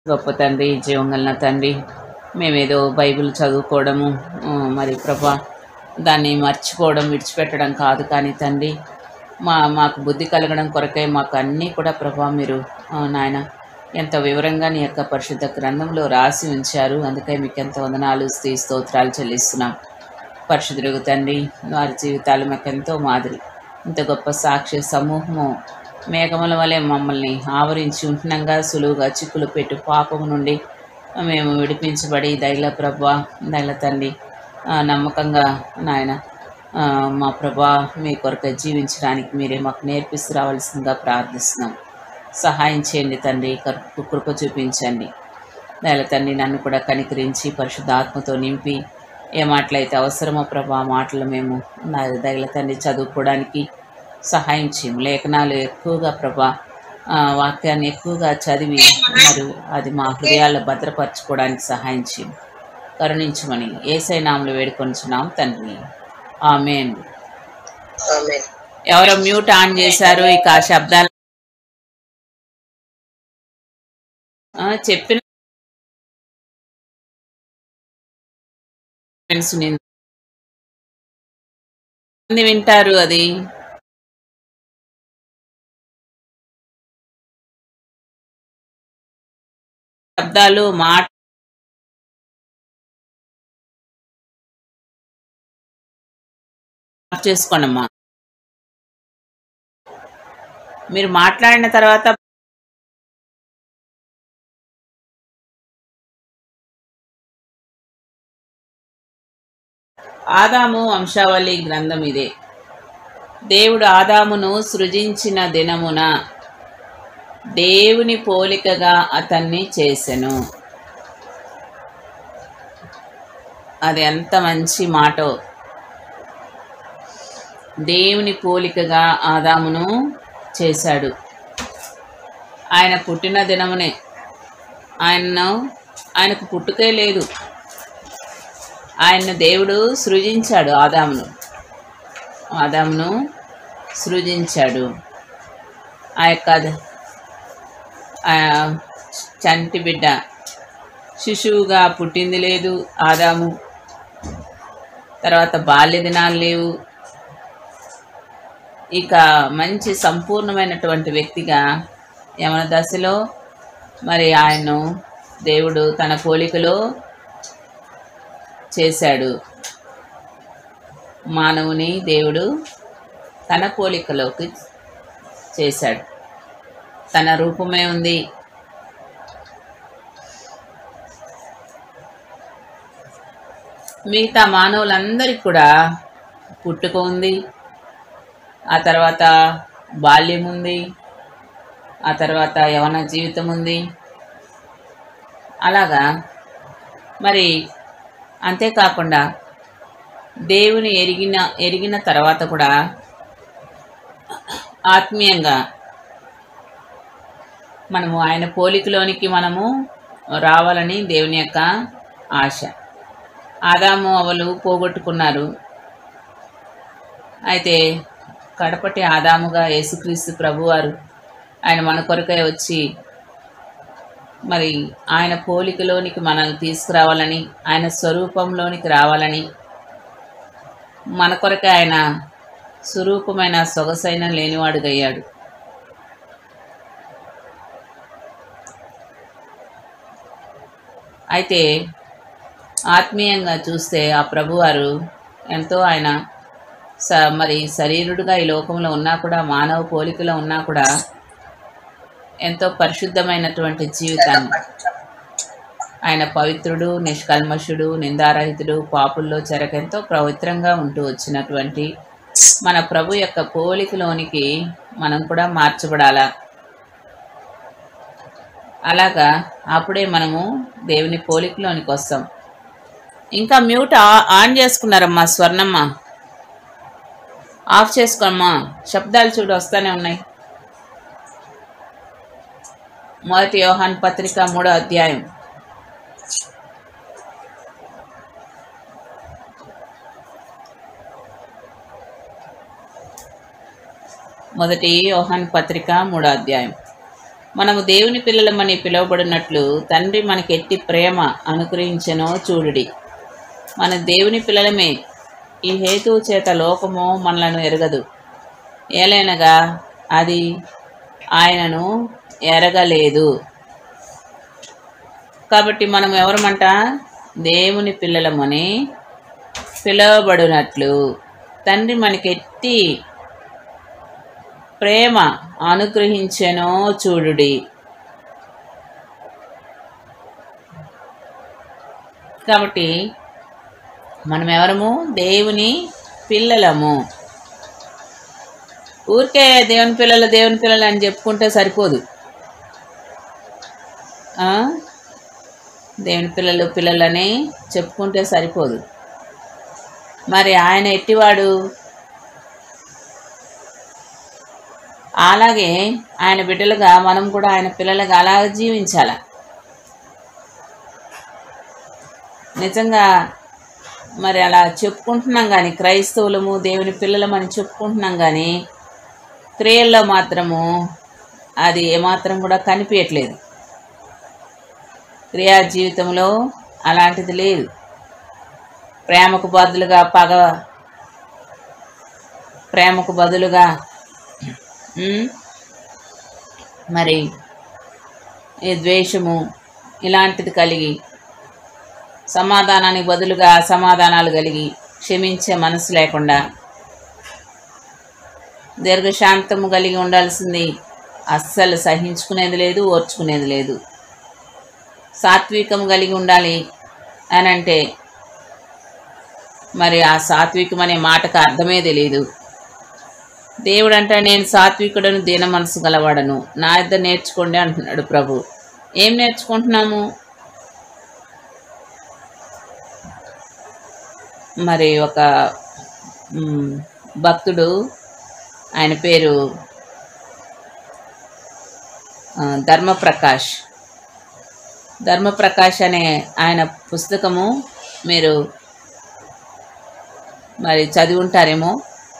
గొప్ప తండ్రి జీవం కలిగిన తండ్రి మేమేదో బైబిల్ చదువుకోవడము ఆ, మరి ప్రభా దాన్ని మర్చిపోవడం విడిచిపెట్టడం కాదు కానీ తండ్రి మా మాకు బుద్ధి కలగడం కొరకై మాకు అన్నీ కూడా ప్రభా మీరు ఆ, నాయన ఎంత వివరంగా నీ యొక్క పరిశుద్ధ గ్రంథంలో రాసి ఉంచారు అందుకే మీకు ఎంత వందనాలు స్థీ స్తోత్రాలు చెల్లిస్తున్నాం పరిశుద్ధుడు తండ్రి వారి జీవితాలు మాకు ఎంతో మాదిరి ఇంత గొప్ప సాక్షి సమూహము మేఘముల వలె మమ్మల్ని ఆవరించి ఉంటున్నాగా సులువుగా చిక్కులు పెట్టు పాపము నుండి మేము విడిపించబడి దైల ప్రభా దైల తండ్రి ఆ, నమ్మకంగా నాయన ఆ, మా ప్రభా మీ కొరకు జీవించడానికి మీరే మాకు నేర్పిస్తూ రావాల్సిందిగా ప్రార్థిస్తున్నాం సహాయం చేయండి తండ్రి కృప కృప చూపించండి దయల తండ్రి నన్ను కూడా కనికరించి పరిశుద్ధాత్మతో నింపి ఏ మాటలైతే అవసరమో ప్రభా ఆ మాటలు మేము నా దయల తండ్రి చదువుకోవడానికి సహాయం చేయం లేఖనాలు ఎక్కువగా ప్రభా ఆ, వాక్యాన్ని ఎక్కువగా చదివి మరి అది మా హృదయాల్లో భద్రపరచుకోవడానికి సహాయం చేయం కరుణించమని ఏసై నామలు వేడుకొంచున్నాం తండ్రి ఆమెన్ ఆమె ఎవరో మ్యూట్ ఆన్ చేశారు ఇక ఆ శబ్దాలు ఆ, చెప్పిన ఫ్రెండ్స్ నేను మంది వింటారు అది శబ్దాలు మాట ఆఫ్ చేసుకోండమ్మా మీరు మాట్లాడిన తర్వాత ఆదాము వంశావళి గ్రంథం ఇదే దేవుడు ఆదామును సృజించిన దినమున దేవుని పోలికగా అతన్ని చేసెను అది ఎంత మంచి మాటో దేవుని పోలికగా ఆదామును చేశాడు ఆయన పుట్టిన దినమునే ఆయన్ను ఆయనకు పుట్టుకే లేదు ఆయన్ను దేవుడు సృజించాడు ఆదామును ఆదామును సృజించాడు ఆ యొక్క ఆ చంటి బిడ్డ శిశువుగా పుట్టింది లేదు ఆదాము తర్వాత బాల్య దినాలు లేవు ఇక మంచి సంపూర్ణమైనటువంటి వ్యక్తిగా యమన దశలో మరి ఆయన్ను దేవుడు తన పోలికలో చేశాడు మానవుని దేవుడు తన పోలికలోకి చేశాడు తన రూపమే ఉంది మిగతా మానవులందరికీ కూడా పుట్టుక ఉంది ఆ తర్వాత బాల్యం ఉంది ఆ తర్వాత యవన జీవితం ఉంది అలాగా మరి అంతేకాకుండా దేవుని ఎరిగిన ఎరిగిన తర్వాత కూడా ఆత్మీయంగా మనము ఆయన పోలికలోనికి మనము రావాలని దేవుని యొక్క ఆశ ఆదాము అవలు పోగొట్టుకున్నారు అయితే కడపటి ఆదాముగా యేసుక్రీస్తు ప్రభువారు ఆయన మన కొరకై వచ్చి మరి ఆయన పోలికలోనికి మనల్ని తీసుకురావాలని ఆయన స్వరూపంలోనికి రావాలని మన కొరకే ఆయన స్వరూపమైన సొగసైన లేనివాడుగయ్యాడు అయితే ఆత్మీయంగా చూస్తే ఆ ప్రభువారు ఎంతో ఆయన స మరి శరీరుడుగా ఈ లోకంలో ఉన్నా కూడా మానవ పోలికలో ఉన్నా కూడా ఎంతో పరిశుద్ధమైనటువంటి జీవితాన్ని ఆయన పవిత్రుడు నిష్కల్మషుడు నిందారహితుడు పాపుల్లో చెరకెంతో పవిత్రంగా ఉంటూ వచ్చినటువంటి మన ప్రభు యొక్క పోలికలోనికి మనం కూడా మార్చబడాలా అలాగా అప్పుడే మనము దేవుని పోలికలోనికి వస్తాం ఇంకా మ్యూట్ ఆ- ఆన్ చేసుకున్నారమ్మా స్వర్ణమ్మ ఆఫ్ చేసుకోమ్మా శబ్దాలు చూడు వస్తూనే ఉన్నాయి మొదటి యోహాన్ పత్రిక మూడో అధ్యాయం మొదటి యోహాన్ పత్రిక మూడో అధ్యాయం మనము దేవుని పిల్లలమని పిలువబడినట్లు తండ్రి మనకి ఎట్టి ప్రేమ అనుగ్రహించెనో చూడుడి మన దేవుని పిల్లలమే ఈ హేతువు చేత లోకము మనలను ఎరగదు ఏలైనగా అది ఆయనను ఎరగలేదు కాబట్టి మనం ఎవరమంట దేవుని పిల్లలమని పిలువబడినట్లు తండ్రి మనకెట్టి ప్రేమ అనుగ్రహించెనో చూడుడి కాబట్టి మనం ఎవరము దేవుని పిల్లలము ఊరికే దేవుని పిల్లలు దేవుని పిల్లలు అని చెప్పుకుంటే సరిపోదు ఆ? దేవుని పిల్లలు పిల్లలని చెప్పుకుంటే సరిపోదు మరి ఆయన ఎట్టివాడు అలాగే ఆయన బిడ్డలుగా మనం కూడా ఆయన పిల్లలుగా అలాగే జీవించాల నిజంగా మరి అలా చెప్పుకుంటున్నాం కానీ క్రైస్తవులము దేవుని పిల్లలమని చెప్పుకుంటున్నాం కానీ క్రియల్లో మాత్రము అది ఏమాత్రం కూడా కనిపించట్లేదు క్రియా జీవితంలో అలాంటిది లేదు ప్రేమకు బదులుగా పగ ప్రేమకు బదులుగా ఉమ్, మరి ఈ ద్వేషము ఇలాంటిది కలిగి సమాధానానికి బదులుగా అసమాధానాలు కలిగి క్షమించే మనసు లేకుండా దీర్ఘశాంతము కలిగి ఉండాల్సింది అస్సలు సహించుకునేది లేదు ఓర్చుకునేది లేదు సాత్వికం కలిగి ఉండాలి అని అంటే మరి ఆ సాత్వికం అనే మాటకు అర్థమే తెలియదు దేవుడు అంటే నేను సాత్వికుడను దీన మనసు గలవాడను నా ఇద్దరు నేర్చుకోండి అంటున్నాడు ప్రభు ఏం నేర్చుకుంటున్నాము మరి ఒక మ్, భక్తుడు ఆయన పేరు ఆ, ధర్మప్రకాష్ ధర్మప్రకాష్ అనే ఆయన పుస్తకము మీరు మరి చదివి ఉంటారేమో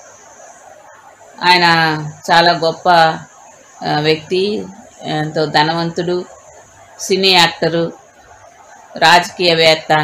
ఆయన చాలా గొప్ప ఆ, వ్యక్తి ఎంతో ధనవంతుడు సినీ యాక్టరు రాజకీయవేత్త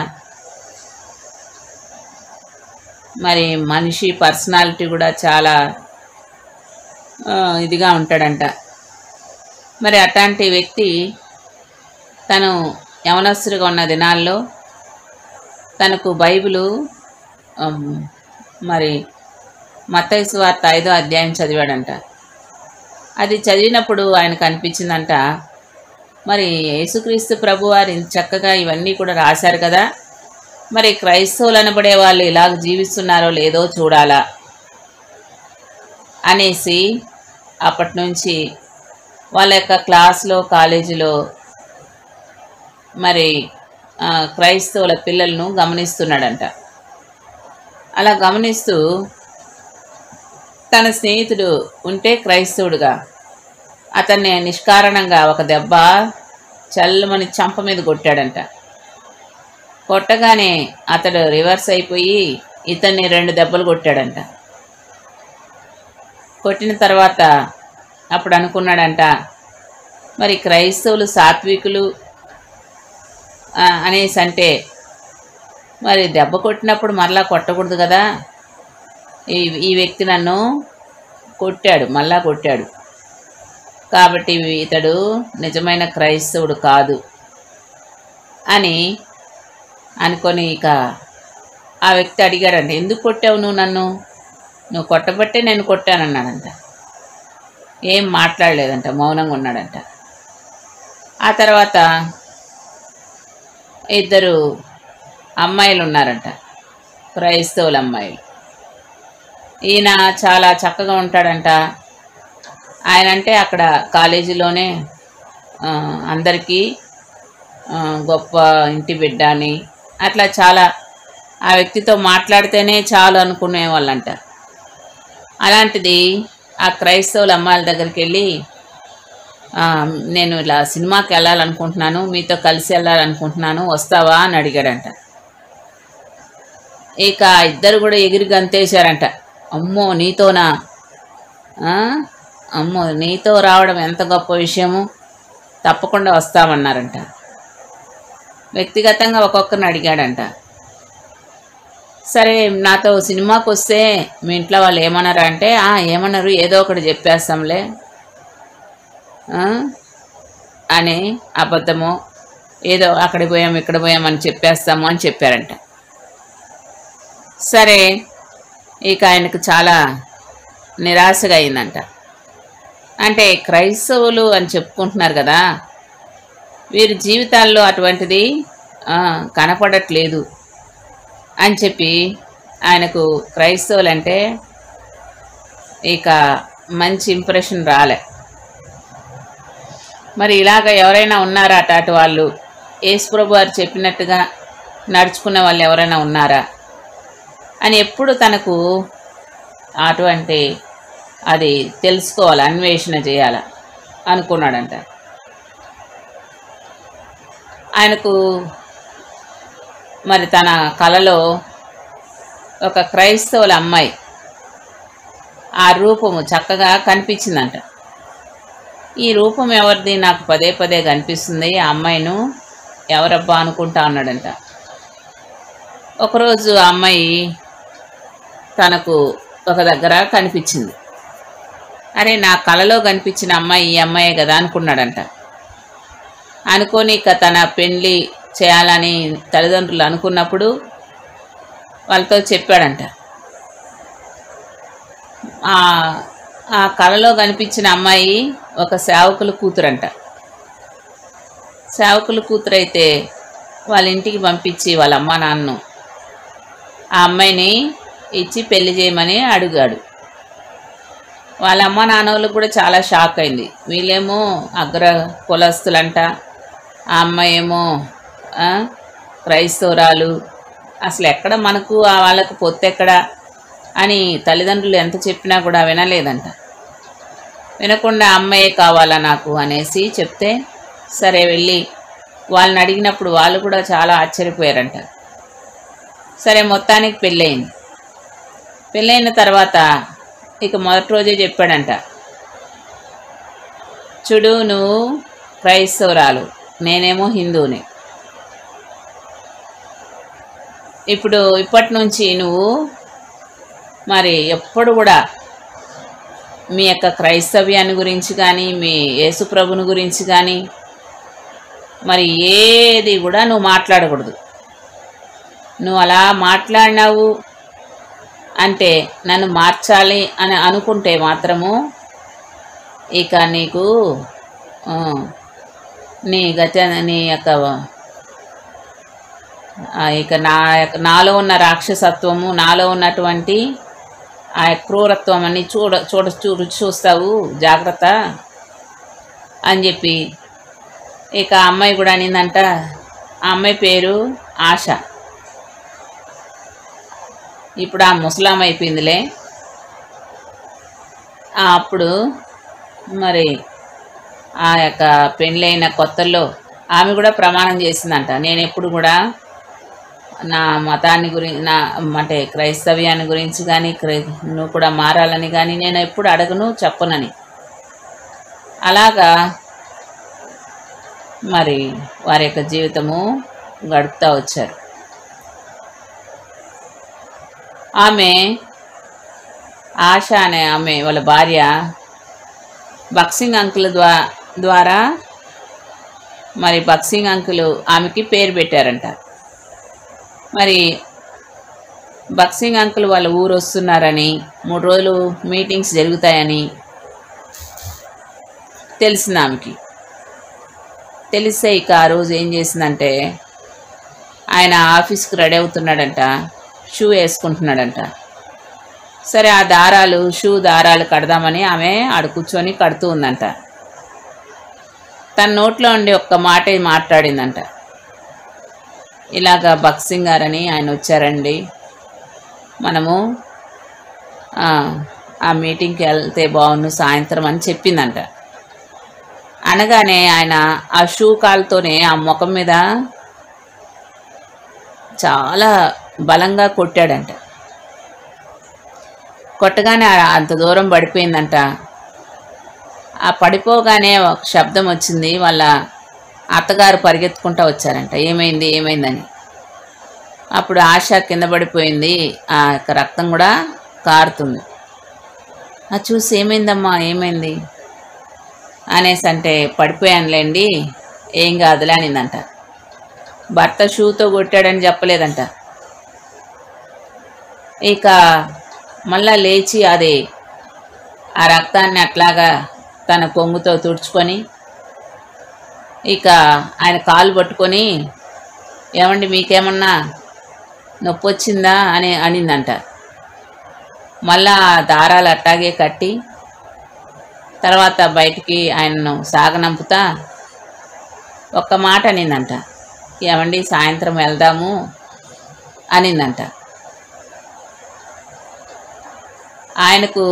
మరి మనిషి పర్సనాలిటీ కూడా చాలా ఆ, ఇదిగా ఉంటాడంట మరి అట్లాంటి వ్యక్తి తను యవనస్తుడిగా ఉన్న దినాల్లో తనకు బైబిలు ఆమ్, మరి మత్తయి వార్త ఐదో అధ్యాయం చదివాడంట అది చదివినప్పుడు ఆయనకు అనిపించిందంట మరి యేసుక్రీస్తు ప్రభు వారు ఇంత చక్కగా ఇవన్నీ కూడా రాశారు కదా మరి క్రైస్తవులు అనబడే వాళ్ళు ఇలా జీవిస్తున్నారో లేదో చూడాలా అనేసి అప్పటి నుంచి వాళ్ళ యొక్క క్లాస్లో కాలేజీలో మరి ఆ, క్రైస్తవుల పిల్లలను గమనిస్తున్నాడంట అలా గమనిస్తూ తన స్నేహితుడు ఉంటే క్రైస్తవుడుగా అతన్ని నిష్కారణంగా ఒక దెబ్బ చల్లమని చంప మీద కొట్టాడంట కొట్టగానే అతడు రివర్స్ అయిపోయి ఇతన్ని రెండు దెబ్బలు కొట్టాడంట కొట్టిన తర్వాత అప్పుడు అనుకున్నాడంట మరి క్రైస్తవులు సాత్వికులు ఆ, అనేసి అంటే మరి దెబ్బ కొట్టినప్పుడు మరలా కొట్టకూడదు కదా ఈ ఈ వ్యక్తి నన్ను కొట్టాడు మళ్ళా కొట్టాడు కాబట్టి ఇతడు నిజమైన క్రైస్తవుడు కాదు అని అనుకొని ఇక ఆ వ్యక్తి అడిగాడంట ఎందుకు కొట్టావు నువ్వు నన్ను నువ్వు కొట్టబట్టే నేను కొట్టానన్నాడంట ఏం మాట్లాడలేదంట మౌనంగా ఉన్నాడంట ఆ తర్వాత ఇద్దరు అమ్మాయిలు ఉన్నారంట క్రైస్తవుల అమ్మాయిలు ఈయన చాలా చక్కగా ఉంటాడంట ఆయన అంటే అక్కడ కాలేజీలోనే ఆ, అందరికీ ఆ, గొప్ప ఇంటి బిడ్డ అని అట్లా చాలా ఆ వ్యక్తితో మాట్లాడితేనే చాలు అనుకునే వాళ్ళంట అలాంటిది ఆ క్రైస్తవుల అమ్మాయిల దగ్గరికి వెళ్ళి "ఆ, నేను ఇలా సినిమాకి వెళ్ళాలనుకుంటున్నాను మీతో కలిసి వెళ్ళాలనుకుంటున్నాను వస్తావా అని అడిగాడంట ఇక ఆ ఇద్దరు కూడా ఎగిరి గంతేశారంట అమ్మో నీతోనా ఆ? అమ్మో నీతో రావడం ఎంత గొప్ప విషయము తప్పకుండా వస్తామన్నారంట వ్యక్తిగతంగా ఒక్కొక్కరిని అడిగాడంట సరే నాతో సినిమాకి వస్తే మీ ఇంట్లో వాళ్ళు ఏమన్నారు అంటే "ఆ, ఏమన్నారు ఏదో ఒకటి చెప్పేస్తాంలే ఆ?" అని అబద్ధము ఏదో అక్కడికి పోయాం ఇక్కడ పోయాం అని చెప్పేస్తాము అని చెప్పారంట సరే ఇక ఆయనకు చాలా నిరాశగా అయిందంట అంటే క్రైస్తవులు అని చెప్పుకుంటున్నారు కదా వీరి జీవితాల్లో అటువంటిది ఆ, కనపడట్లేదు అని చెప్పి ఆయనకు క్రైస్తవులు అంటే ఇక మంచి ఇంప్రెషన్ రాలే మరి ఇలాగ ఎవరైనా ఉన్నారా అటాటి వాళ్ళు యేసుప్రభు వారు చెప్పినట్టుగా నడుచుకున్న వాళ్ళు ఎవరైనా ఉన్నారా అని ఎప్పుడు తనకు అటువంటి అది తెలుసుకోవాలి అన్వేషణ చేయాల అనుకున్నాడంట ఆయనకు మరి తన కలలో ఒక క్రైస్తవుల అమ్మాయి ఆ రూపము చక్కగా కనిపించిందంట ఈ రూపం ఎవరిది నాకు పదే పదే కనిపిస్తుంది ఆ అమ్మాయిను ఎవరబ్బా అనుకుంటా ఉన్నాడంట ఒకరోజు ఆ అమ్మాయి తనకు ఒక దగ్గర కనిపించింది అరే నా కలలో కనిపించిన అమ్మాయి ఈ అమ్మాయే కదా అనుకున్నాడంట అనుకొని ఇక తన పెళ్ళి చేయాలని తల్లిదండ్రులు అనుకున్నప్పుడు వాళ్ళతో చెప్పాడంట ఆ ఆ కళలో కనిపించిన అమ్మాయి ఒక సేవకుల కూతురంట సేవకుల కూతురు అయితే వాళ్ళ ఇంటికి పంపించి వాళ్ళ అమ్మ నాన్నను ఆ అమ్మాయిని ఇచ్చి పెళ్లి చేయమని అడిగాడు వాళ్ళ అమ్మ నాన్నలకు కూడా చాలా షాక్ అయింది వీళ్ళేమో అగ్ర కులస్తులంట ఆ అమ్మాయి ఏమో ఆ, క్రైస్తవురాలు అసలు ఎక్కడ మనకు ఆ వాళ్ళకు పొత్తెక్కడ అని తల్లిదండ్రులు ఎంత చెప్పినా కూడా వినలేదంట వినకుండా అమ్మాయే కావాలా నాకు అనేసి చెప్తే సరే వెళ్ళి వాళ్ళని అడిగినప్పుడు వాళ్ళు కూడా చాలా ఆశ్చర్యపోయారంట సరే మొత్తానికి పెళ్ళయింది పెళ్ళైన తర్వాత ఇక మొదటి రోజే చెప్పాడంట చూడు నువ్వు క్రైస్తవురాలు నేనేమో హిందువుని ఇప్పుడు ఇప్పటి నుంచి నువ్వు మరి ఎప్పుడు కూడా మీ యొక్క క్రైస్తవ్యాన్ని గురించి కానీ మీ యేసుప్రభుని గురించి కానీ మరి ఏది కూడా నువ్వు మాట్లాడకూడదు నువ్వు అలా మాట్లాడినావు అంటే నన్ను మార్చాలి అని అనుకుంటే మాత్రము ఇక నీకు ఆ, నీ గత నీ యొక్క ఆ, ఇక నా యొక్క నాలో ఉన్న రాక్షసత్వము నాలో ఉన్నటువంటి ఆ క్రూరత్వం అని చూడ చూడ చూ చూస్తావు జాగ్రత్త అని చెప్పి ఇక ఆ అమ్మాయి కూడా అనిందంట ఆ అమ్మాయి పేరు ఆశ ఇప్పుడు ఆ ముసలాం అయిపోయిందిలే ఆ అప్పుడు మరి ఆ యొక్క పెళ్ళైన కొత్తల్లో ఆమె కూడా ప్రమాణం చేసిందంట నేను ఎప్పుడు కూడా నా మతాన్ని గురించి నా అంటే క్రైస్తవ్యాన్ని గురించి కానీ క్రై నువ్వు కూడా మారాలని కానీ నేను ఎప్పుడు అడగను చెప్పనని అలాగా మరి వారి యొక్క జీవితము గడుపుతూ వచ్చారు ఆమె ఆశ అనే ఆమె వాళ్ళ భార్య బక్సింగ్ అంకుల్ ద్వా ద్వారా మరి బక్సింగ్ అంకుల్ ఆమెకి పేరు పెట్టారంట మరి బక్సింగ్ అంకుల్ వాళ్ళ ఊరు వస్తున్నారని మూడు రోజులు మీటింగ్స్ జరుగుతాయని తెలిసింది ఆమెకి తెలిస్తే ఇక ఆ రోజు ఏం చేసిందంటే ఆయన ఆఫీస్కి రెడీ అవుతున్నాడంట షూ వేసుకుంటున్నాడంట సరే ఆ దారాలు షూ దారాలు కడదామని ఆమె ఆడ కూర్చొని కడుతూ ఉందంట తన నోట్లో ఉండి ఒక్క మాట మాట్లాడిందంట ఇలాగా బక్సింగ్ గారని ఆయన వచ్చారండి మనము ఆ, ఆ మీటింగ్కి వెళ్తే బాగుండు సాయంత్రం అని చెప్పిందంట అనగానే ఆయన ఆ షూ కాలుతోనే ఆ ముఖం మీద చాలా బలంగా కొట్టాడంట కొట్టగానే ఆ- అంత దూరం పడిపోయిందంట ఆ పడిపోగానే ఒక శబ్దం వచ్చింది వాళ్ళ అత్తగారు పరిగెత్తుకుంటూ వచ్చారంట ఏమైంది ఏమైందని అప్పుడు ఆశ కింద పడిపోయింది ఆ యొక్క రక్తం కూడా కారుతుంది అది చూసి ఏమైందమ్మా ఏమైంది అనేసి అంటే పడిపోయానులేండి ఏం కాదులే అనిందంట భర్త షూతో కొట్టాడని చెప్పలేదంట ఇక మళ్ళా లేచి అది ఆ రక్తాన్ని అట్లాగా తన కొంగుతో తుడుచుకొని ఇక ఆయన కాలు పట్టుకొని ఏమండి మీకేమన్నా నొప్పి వచ్చిందా అని అనిందంట మళ్ళా ఆ దారాలు అట్టాగే కట్టి తర్వాత బయటికి ఆయనను సాగనంపుతా ఒక్క మాట అనిందంట ఏమండి సాయంత్రం వెళ్దాము అనిందంట ఆయనకు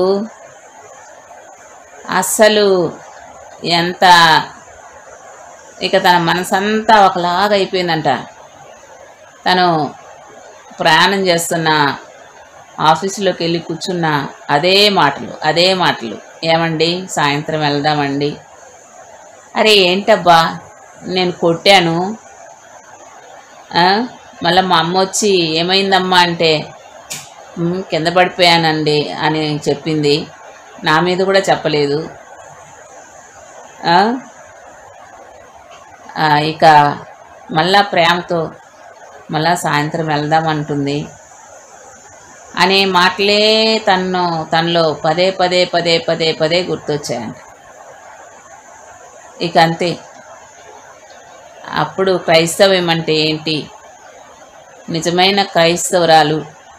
అస్సలు ఎంత ఇక తన మనసంతా ఒకలాగా అయిపోయిందంట తను ప్రయాణం చేస్తున్న ఆఫీసులోకి వెళ్ళి కూర్చున్న అదే మాటలు అదే మాటలు ఏమండి సాయంత్రం వెళ్దామండి అరే ఏంటబ్బా నేను కొట్టాను ఆ? మళ్ళీ మా అమ్మ వచ్చి ఏమైందమ్మా అంటే "ఉమ్, కింద పడిపోయానండి అని చెప్పింది నా మీద కూడా చెప్పలేదు ఆ? ఆ, ఇక మళ్ళా ప్రేమతో మళ్ళా సాయంత్రం వెళ్దామంటుంది అనే మాటలే తన్ను తనలో పదే పదే పదే పదే పదే గుర్తొచ్చాయంట ఇక అంతే అప్పుడు క్రైస్తవం అంటే ఏంటి నిజమైన క్రైస్తవురాలు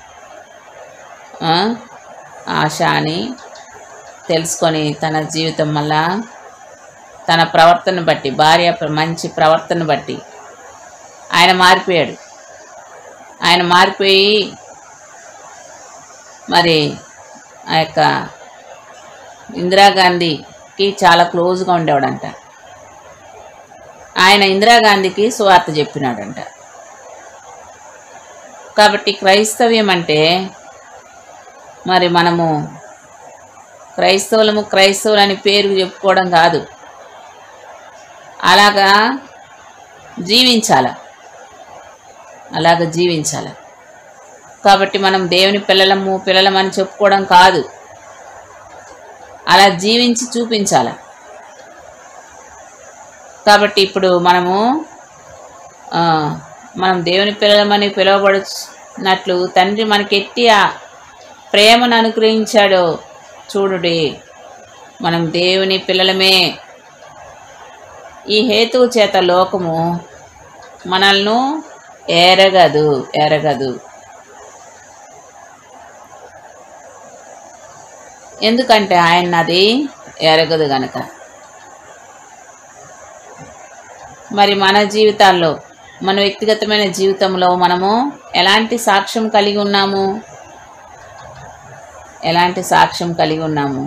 ఆ, ఆశ అని తెలుసుకొని తన జీవితం మళ్ళా తన ప్రవర్తన బట్టి భార్య ప్ర- మంచి ప్రవర్తన బట్టి ఆయన మారిపోయాడు ఆయన మారిపోయి మరి ఆ యొక్క ఇందిరాగాంధీకి చాలా క్లోజ్గా ఉండేవాడంట ఆయన ఇందిరాగాంధీకి సువార్త చెప్పినాడంట కాబట్టి క్రైస్తవ్యం అంటే మరి మనము క్రైస్తవులము క్రైస్తవులని పేరు చెప్పుకోవడం కాదు అలాగా జీవించాల అలాగ జీవించాల కాబట్టి మనం దేవుని పిల్లలము పిల్లలమని చెప్పుకోవడం కాదు అలా జీవించి చూపించాల కాబట్టి ఇప్పుడు మనము ఆ, మనం దేవుని పిల్లలమని పిలువబడునట్లు తండ్రి మనకి ఎట్టి ఆ ప్రేమను అనుగ్రహించాడో చూడుడి మనం దేవుని పిల్లలమే ఈ హేతువు చేత లోకము మనల్ని ఎరగదు ఎరగదు ఎందుకంటే ఆయన అది ఎరగదు గనక మరి మన జీవితాల్లో మన వ్యక్తిగతమైన జీవితంలో మనము ఎలాంటి సాక్ష్యం కలిగి ఉన్నాము ఎలాంటి సాక్ష్యం కలిగి ఉన్నాము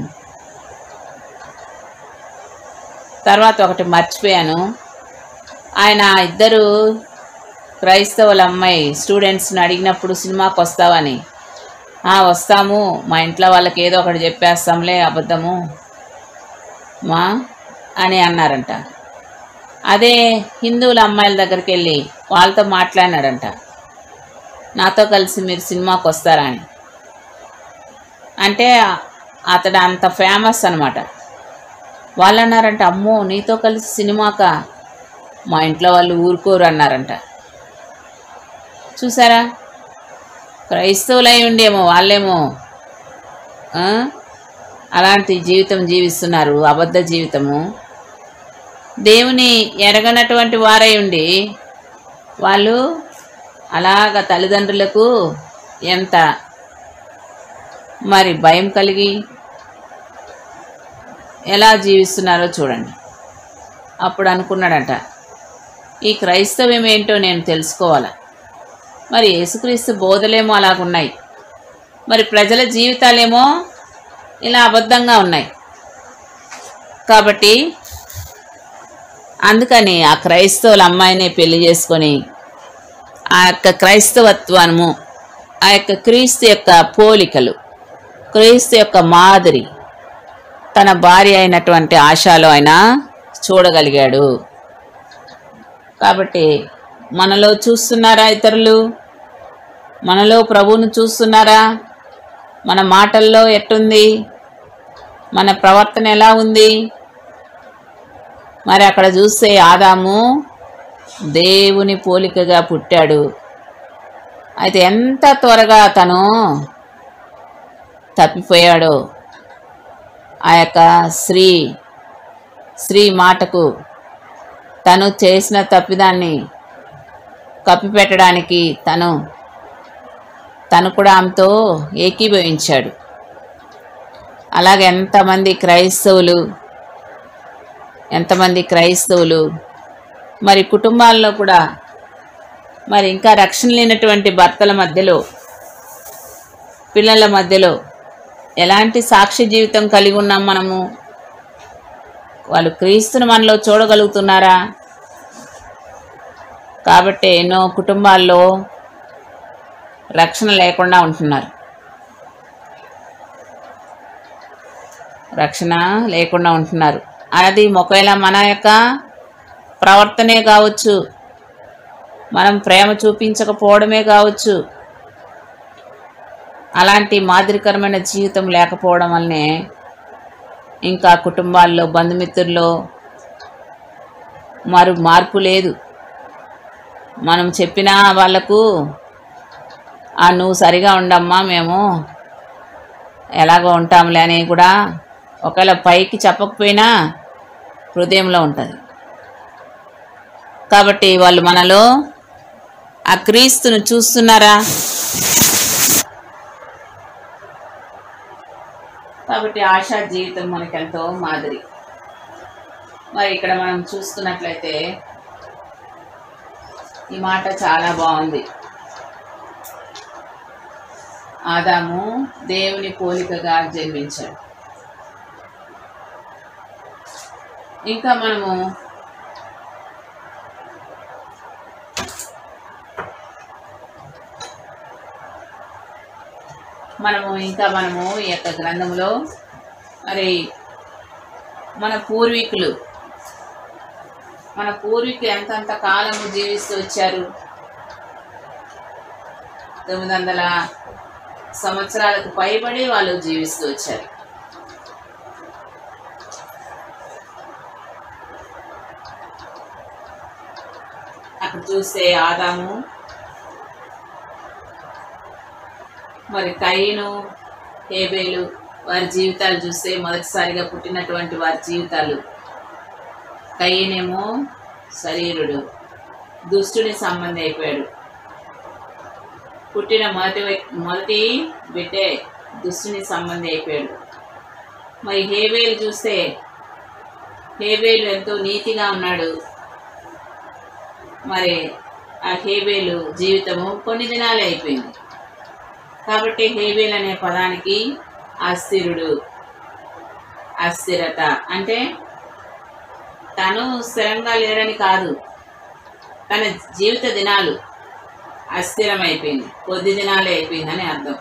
తర్వాత ఒకటి మర్చిపోయాను ఆయన ఇద్దరు క్రైస్తవుల అమ్మాయి స్టూడెంట్స్ని అడిగినప్పుడు సినిమాకి వస్తావని "ఆ, వస్తాము మా ఇంట్లో వాళ్ళకి ఏదో ఒకటి చెప్పేస్తాంలే అబద్ధము మా అని అన్నారంట అదే హిందువుల అమ్మాయిల దగ్గరికి వెళ్ళి వాళ్ళతో మాట్లాడినాడంట నాతో కలిసి మీరు సినిమాకి వస్తారా అని అంటే అతడు అంత ఫేమస్ అనమాట వాళ్ళు అన్నారంట అమ్మో నీతో కలిసి సినిమాకా మా ఇంట్లో వాళ్ళు ఊరుకోరు అన్నారంట చూసారా క్రైస్తవులై ఉండేమో వాళ్ళేమో ఆ? అలాంటి జీవితం జీవిస్తున్నారు అబద్ధ జీవితము దేవుని ఎరగనటువంటి వారై ఉండి వాళ్ళు అలాగ తల్లిదండ్రులకు ఎంత మరి భయం కలిగి ఎలా జీవిస్తున్నారో చూడండి అప్పుడు అనుకున్నాడంట ఈ క్రైస్తవ్యం ఏంటో నేను తెలుసుకోవాలా మరి యేసుక్రీస్తు బోధలేమో అలాగున్నాయి మరి ప్రజల జీవితాలేమో ఇలా అబద్ధంగా ఉన్నాయి కాబట్టి అందుకని ఆ క్రైస్తవుల అమ్మాయిని పెళ్లి చేసుకొని ఆ యొక్క క్రైస్తవత్వము ఆ యొక్క క్రీస్తు యొక్క పోలికలు క్రీస్తు యొక్క మాదిరి తన భార్య అయినటువంటి ఆశాలో ఆయన చూడగలిగాడు కాబట్టి మనలో చూస్తున్నారా ఇతరులు మనలో ప్రభువును చూస్తున్నారా మన మాటల్లో ఎట్టుంది మన ప్రవర్తన ఎలా ఉంది మరి అక్కడ చూస్తే ఆదాము దేవుని పోలికగా పుట్టాడు అయితే ఎంత త్వరగా తను తప్పిపోయాడో ఆ యొక్క స్త్రీ స్త్రీ మాటకు తను చేసిన తప్పిదాన్ని కప్పిపెట్టడానికి తను తను కూడా ఆమెతో ఏకీభవించాడు అలాగే ఎంతమంది క్రైస్తవులు ఎంతమంది క్రైస్తవులు మరి కుటుంబాల్లో కూడా మరి ఇంకా రక్షణ లేనటువంటి భర్తల మధ్యలో పిల్లల మధ్యలో ఎలాంటి సాక్షి జీవితం కలిగి ఉన్నాం మనము వాళ్ళు క్రీస్తును మనలో చూడగలుగుతున్నారా కాబట్టి ఎన్నో కుటుంబాల్లో రక్షణ లేకుండా ఉంటున్నారు రక్షణ లేకుండా ఉంటున్నారు అది ఒకవేళ మన యొక్క ప్రవర్తనే కావచ్చు మనం ప్రేమ చూపించకపోవడమే కావచ్చు అలాంటి మాదిరికరమైన జీవితం లేకపోవడం వల్లనే ఇంకా కుటుంబాల్లో బంధుమిత్రుల్లో మరు మార్పు లేదు మనం చెప్పినా వాళ్ళకు "ఆ, నువ్వు సరిగా ఉండమ్మా మేము ఎలాగో ఉంటాంలే అని కూడా ఒకవేళ పైకి చెప్పకపోయినా హృదయంలో ఉంటుంది కాబట్టి వాళ్ళు మనలో ఆ క్రీస్తును చూస్తున్నారా కాబట్టి ఆశా జీవితం మనకెంతో మాదిరి మరి ఇక్కడ మనం చూస్తున్నట్లయితే ఈ మాట చాలా బాగుంది ఆదాము దేవుని పోలికగా జన్మించాడు ఇంకా మనము మనము ఇంకా మనము ఈ యొక్క గ్రంథంలో మరి మన పూర్వీకులు మన పూర్వీకులు ఎంతంత కాలము జీవిస్తూ వచ్చారు తొమ్మిది వందల సంవత్సరాలకు పైబడి వాళ్ళు జీవిస్తూ వచ్చారు అక్కడ చూస్తే ఆదాము మరి కయ్యను హేబేలు వారి జీవితాలు చూస్తే మొదటిసారిగా పుట్టినటువంటి వారి జీవితాలు కయ్యనేమో శరీరుడు దుష్టుని సంబంధి అయిపోయాడు పుట్టిన మొదటి వ్యక్- మొదటి బిడ్డే దుష్టుని సంబంధి అయిపోయాడు మరి హేబేలు చూస్తే హేబేలు ఎంతో నీతిగా ఉన్నాడు మరి ఆ హేబేలు జీవితము కొన్ని దినాలే అయిపోయింది కాబట్టి హేబేల్ అనే పదానికి అస్థిరుడు అస్థిరత అంటే తను స్థిరంగా లేడని కాదు తన జీవిత దినాలు అస్థిరమైపోయింది కొద్ది దినాలే అయిపోయిందని అర్థం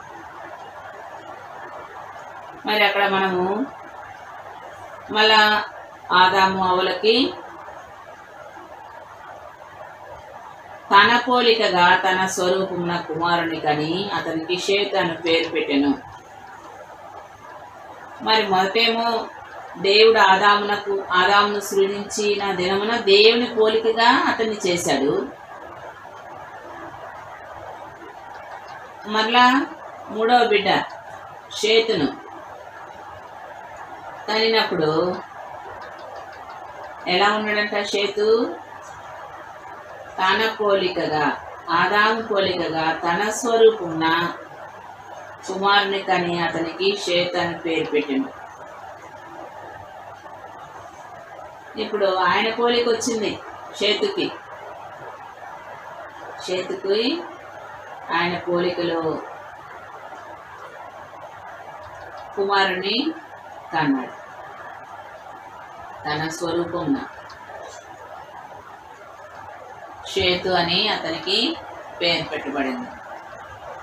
మరి అక్కడ మనము మళ్ళా ఆదాము అవలకి తన పోలికగా తన స్వరూపమున కుమారుని కని అతనికి షేత్ అని పేరు పెట్టెను మరి మొదటేమో దేవుడు ఆదామునకు ఆదామును సృజించిన దినమున దేవుని పోలికగా అతన్ని చేశాడు మరలా మూడవ బిడ్డ షేతును కనినప్పుడు ఎలా ఉన్నాడంట షేతు తన పోలికగా ఆదాము పోలికగా తన స్వరూపున్న కుమారుని కని అతనికి షేత్ అని పేరు పెట్టిండు ఇప్పుడు ఆయన పోలిక వచ్చింది షేతుకి షేతుకి ఆయన పోలికలో కుమారుని కన్నాడు తన స్వరూపంన షేతు అని అతనికి పేరు పెట్టబడింది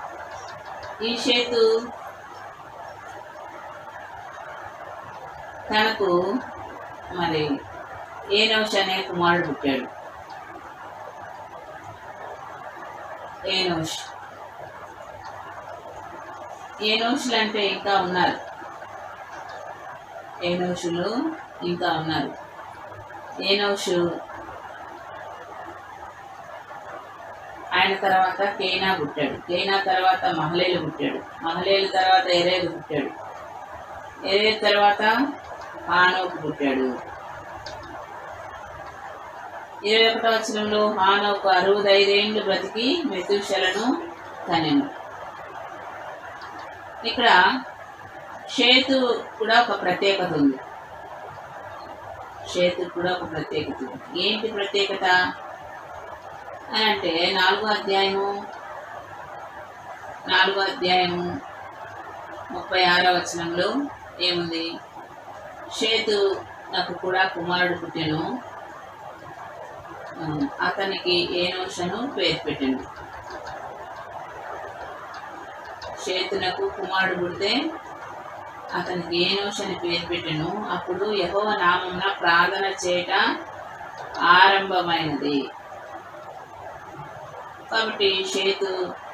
ఈ షేతు తనకు మరి ఏనోష్ అనే కుమారుడు పుట్టాడు ఏనోష్ ఏనోషులు అంటే ఇంకా ఉన్నారు ఏనోషులు ఇంకా ఉన్నారు ఏనోషు ఆయన తర్వాత కేనా పుట్టాడు కేనా తర్వాత మహలేలు పుట్టాడు మహలేలు తర్వాత ఎరేలు పుట్టాడు ఎరేలు తర్వాత హానోకు పుట్టాడు ఇరవై ఒకటో వచనంలో హానోకు అరవదైదేండ్లు బ్రతికి మెతుషలను కనెను ఇక్కడ షేతు కూడా ఒక ప్రత్యేకత ఉంది షేతు కూడా ఒక ప్రత్యేకత ఉంది ఏంటి ప్రత్యేకత అని అంటే నాలుగో అధ్యాయము నాలుగో అధ్యాయము ముప్పై ఆరో వచనంలో ఏముంది షేతు నాకు కూడా కుమారుడు పుట్టెను ఆ, అతనికి ఏనోషను పేరు పెట్టిండు షేతునకు కుమారుడు పుడితే అతనికి ఏనోష్ అని పేరు పెట్టెను అప్పుడు యహోవ నామమున ప్రార్థన చేయట ఆరంభమైనది కాబట్టి షేతు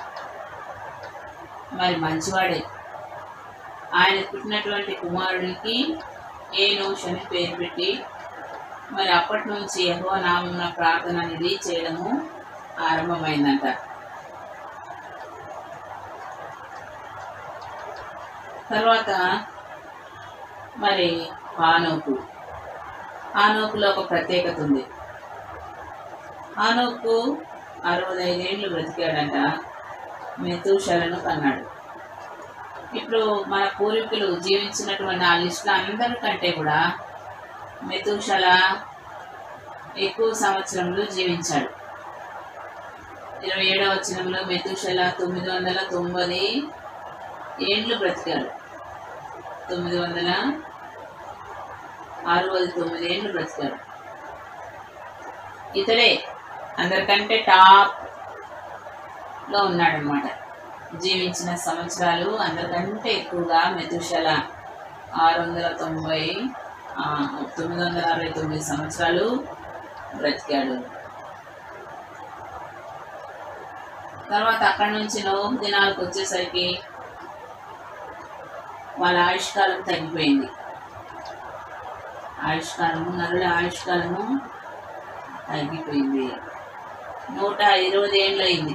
మరి మంచివాడే ఆయన పుట్టినటువంటి కుమారుడికి ఏనోష్ అని పేరు పెట్టి మరి అప్పటి నుంచి యహోవ నామమున ప్రార్థన అనేది చేయడము ఆరంభమైందంట తర్వాత మరి హానోకు హానోకులో ఒక ప్రత్యేకత ఉంది హానోకు అరవై ఐదేళ్ళు బ్రతికాడంట మెతుషలను కన్నాడు ఇప్పుడు మన పూర్వీకులు జీవించినటువంటి ఆ లిస్టులో అందరికంటే కూడా మెతుషల ఎక్కువ సంవత్సరంలో జీవించాడు ఇరవై ఏడవ వచనంలో మెతుషల తొమ్మిది వందల తొంభై ఏండ్లు బ్రతికాడు తొమ్మిది వందల అరవై తొమ్మిది ఏండ్లు బ్రతికాడు ఇతడే అందరికంటే టాప్ లో ఉన్నాడనమాట జీవించిన సంవత్సరాలు అందరికంటే ఎక్కువగా మెతుషల ఆరు వందల తొంభై ఆ, తొమ్మిది వందల అరవై తొమ్మిది సంవత్సరాలు బ్రతికాడు తర్వాత అక్కడి నుంచి నోహు దినాలకు వచ్చేసరికి వాళ్ళ ఆయుష్కాలం తగ్గిపోయింది ఆయుష్కాలము నరుల ఆయుష్కాలము తగ్గిపోయింది నూట ఇరవై ఏళ్ళు అయింది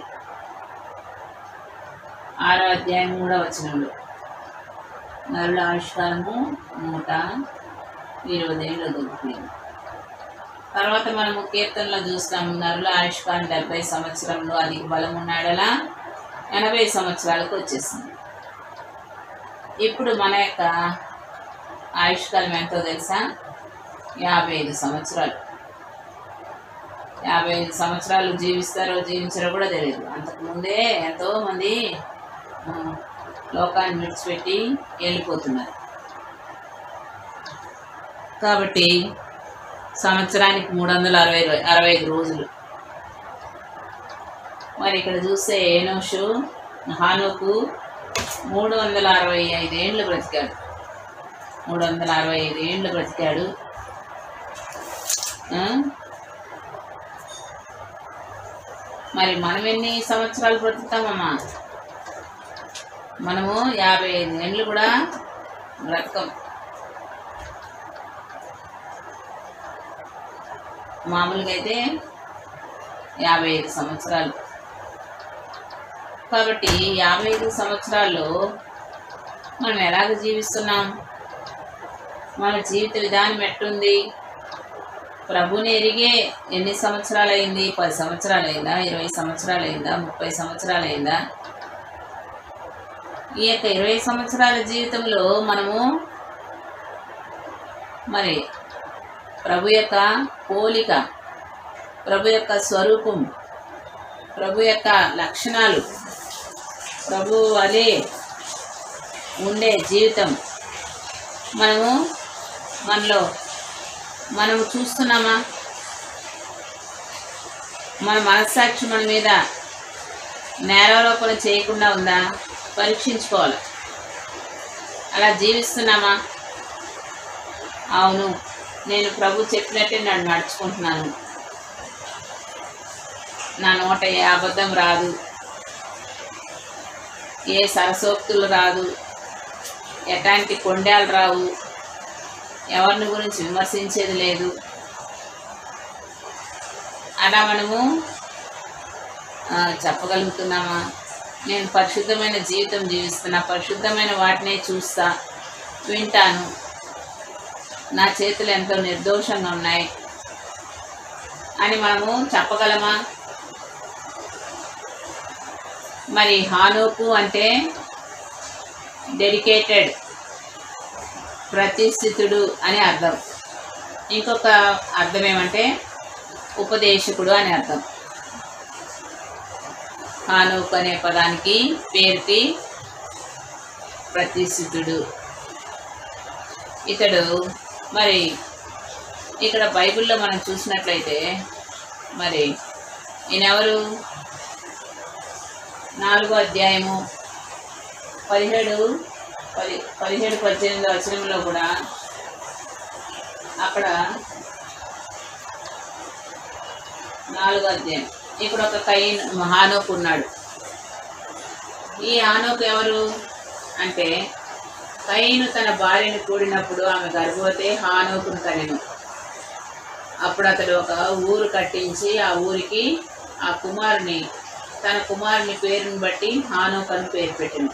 ఆరో అధ్యాయం కూడా వచ్చినప్పుడు నరుల ఆయుష్కాలము నూట ఇరవై ఏళ్ళు తగ్గిపోయింది తర్వాత మనము కీర్తనలో చూస్తాం నరుల ఆయుష్కాలం డెబ్బై సంవత్సరంలో అధిక బలం ఉన్నాడలా ఎనభై సంవత్సరాలకు వచ్చేసింది ఇప్పుడు మన యొక్క ఆయుష్కాలం ఎంతో తెలుసా యాభై ఐదు సంవత్సరాలు యాభై ఐదు సంవత్సరాలు జీవిస్తారో జీవించారో కూడా తెలియదు అంతకుముందే ఎంతో మంది ఆ, లోకాన్ని విడిచిపెట్టి వెళ్ళిపోతున్నారు కాబట్టి సంవత్సరానికి మూడు వందల అరవై రో- అరవై ఐదు రోజులు మరి ఇక్కడ చూస్తే ఏనోషు హానుకు మూడు వందల అరవై ఐదు ఏండ్లు బ్రతికాడు మూడు వందల అరవై ఐదు ఏండ్లు బ్రతికాడు ఆ? మరి మనం ఎన్ని సంవత్సరాలు బ్రతుకుతామమ్మా మనము యాభై ఐదు ఏండ్లు కూడా బ్రతకం మామూలుగా అయితే యాభై ఐదు సంవత్సరాలు కాబట్టి యాభై ఐదు సంవత్సరాల్లో మనం ఎలాగ జీవిస్తున్నాం మన జీవిత విధానం ఎట్టుంది ప్రభుని ఎరిగే ఎన్ని సంవత్సరాలు అయింది పది సంవత్సరాలు అయిందా ఇరవై సంవత్సరాలు అయిందా ముప్పై సంవత్సరాలు అయిందా ఈ యొక్క ఇరవై సంవత్సరాల జీవితంలో మనము మరి ప్రభు యొక్క పోలిక ప్రభు యొక్క స్వరూపం ప్రభు యొక్క లక్షణాలు ప్రభు వలె ఉండే జీవితం మనము మనలో మనము చూస్తున్నామా మన మనస్సాక్షి మన మీద నేరారోపణ చేయకుండా ఉందా పరీక్షించుకోవాలి అలా జీవిస్తున్నామా అవును నేను ప్రభు చెప్పినట్టే నన్ను నడుచుకుంటున్నాను నా నోట ఏ అబద్ధం రాదు ఏ సరసోక్తులు రాదు ఎలాంటి కొండాలు రావు ఎవరిని గురించి విమర్శించేది లేదు అలా మనము ఆ, చెప్పగలుగుతున్నామా నేను పరిశుద్ధమైన జీవితం జీవిస్తున్నా పరిశుద్ధమైన వాటినే చూస్తా వింటాను నా చేతులు ఎంతో నిర్దోషంగా ఉన్నాయి అని మనము చెప్పగలమా మరి హానోకు అంటే డెడికేటెడ్ ప్రతిష్ఠితుడు అని అర్థం ఇంకొక అర్థం ఏమంటే ఉపదేశకుడు అని అర్థం హానోక్ అనే పదానికి పేరుకి ప్రతిష్ఠితుడు ఇతడు మరి ఇక్కడ బైబిల్లో మనం చూసినట్లయితే మరి ఈయనెవరు నాలుగో అధ్యాయము పదిహేడు పది పదిహేడు పద్దెనిమిది వచనంలో కూడా అక్కడ నాలుగో అధ్యాయం ఇక్కడ ఒక కైన్ హానోకు ఉన్నాడు ఈ హానోకు ఎవరు అంటే కైను తన భార్యను కూడినప్పుడు ఆమె గర్భవతి హానోకును కనెను అప్పుడు అతడు ఒక ఊరు కట్టించి ఆ ఊరికి ఆ కుమారుని తన కుమారుని పేరుని బట్టి హానోక్ అని పేరు పెట్టిన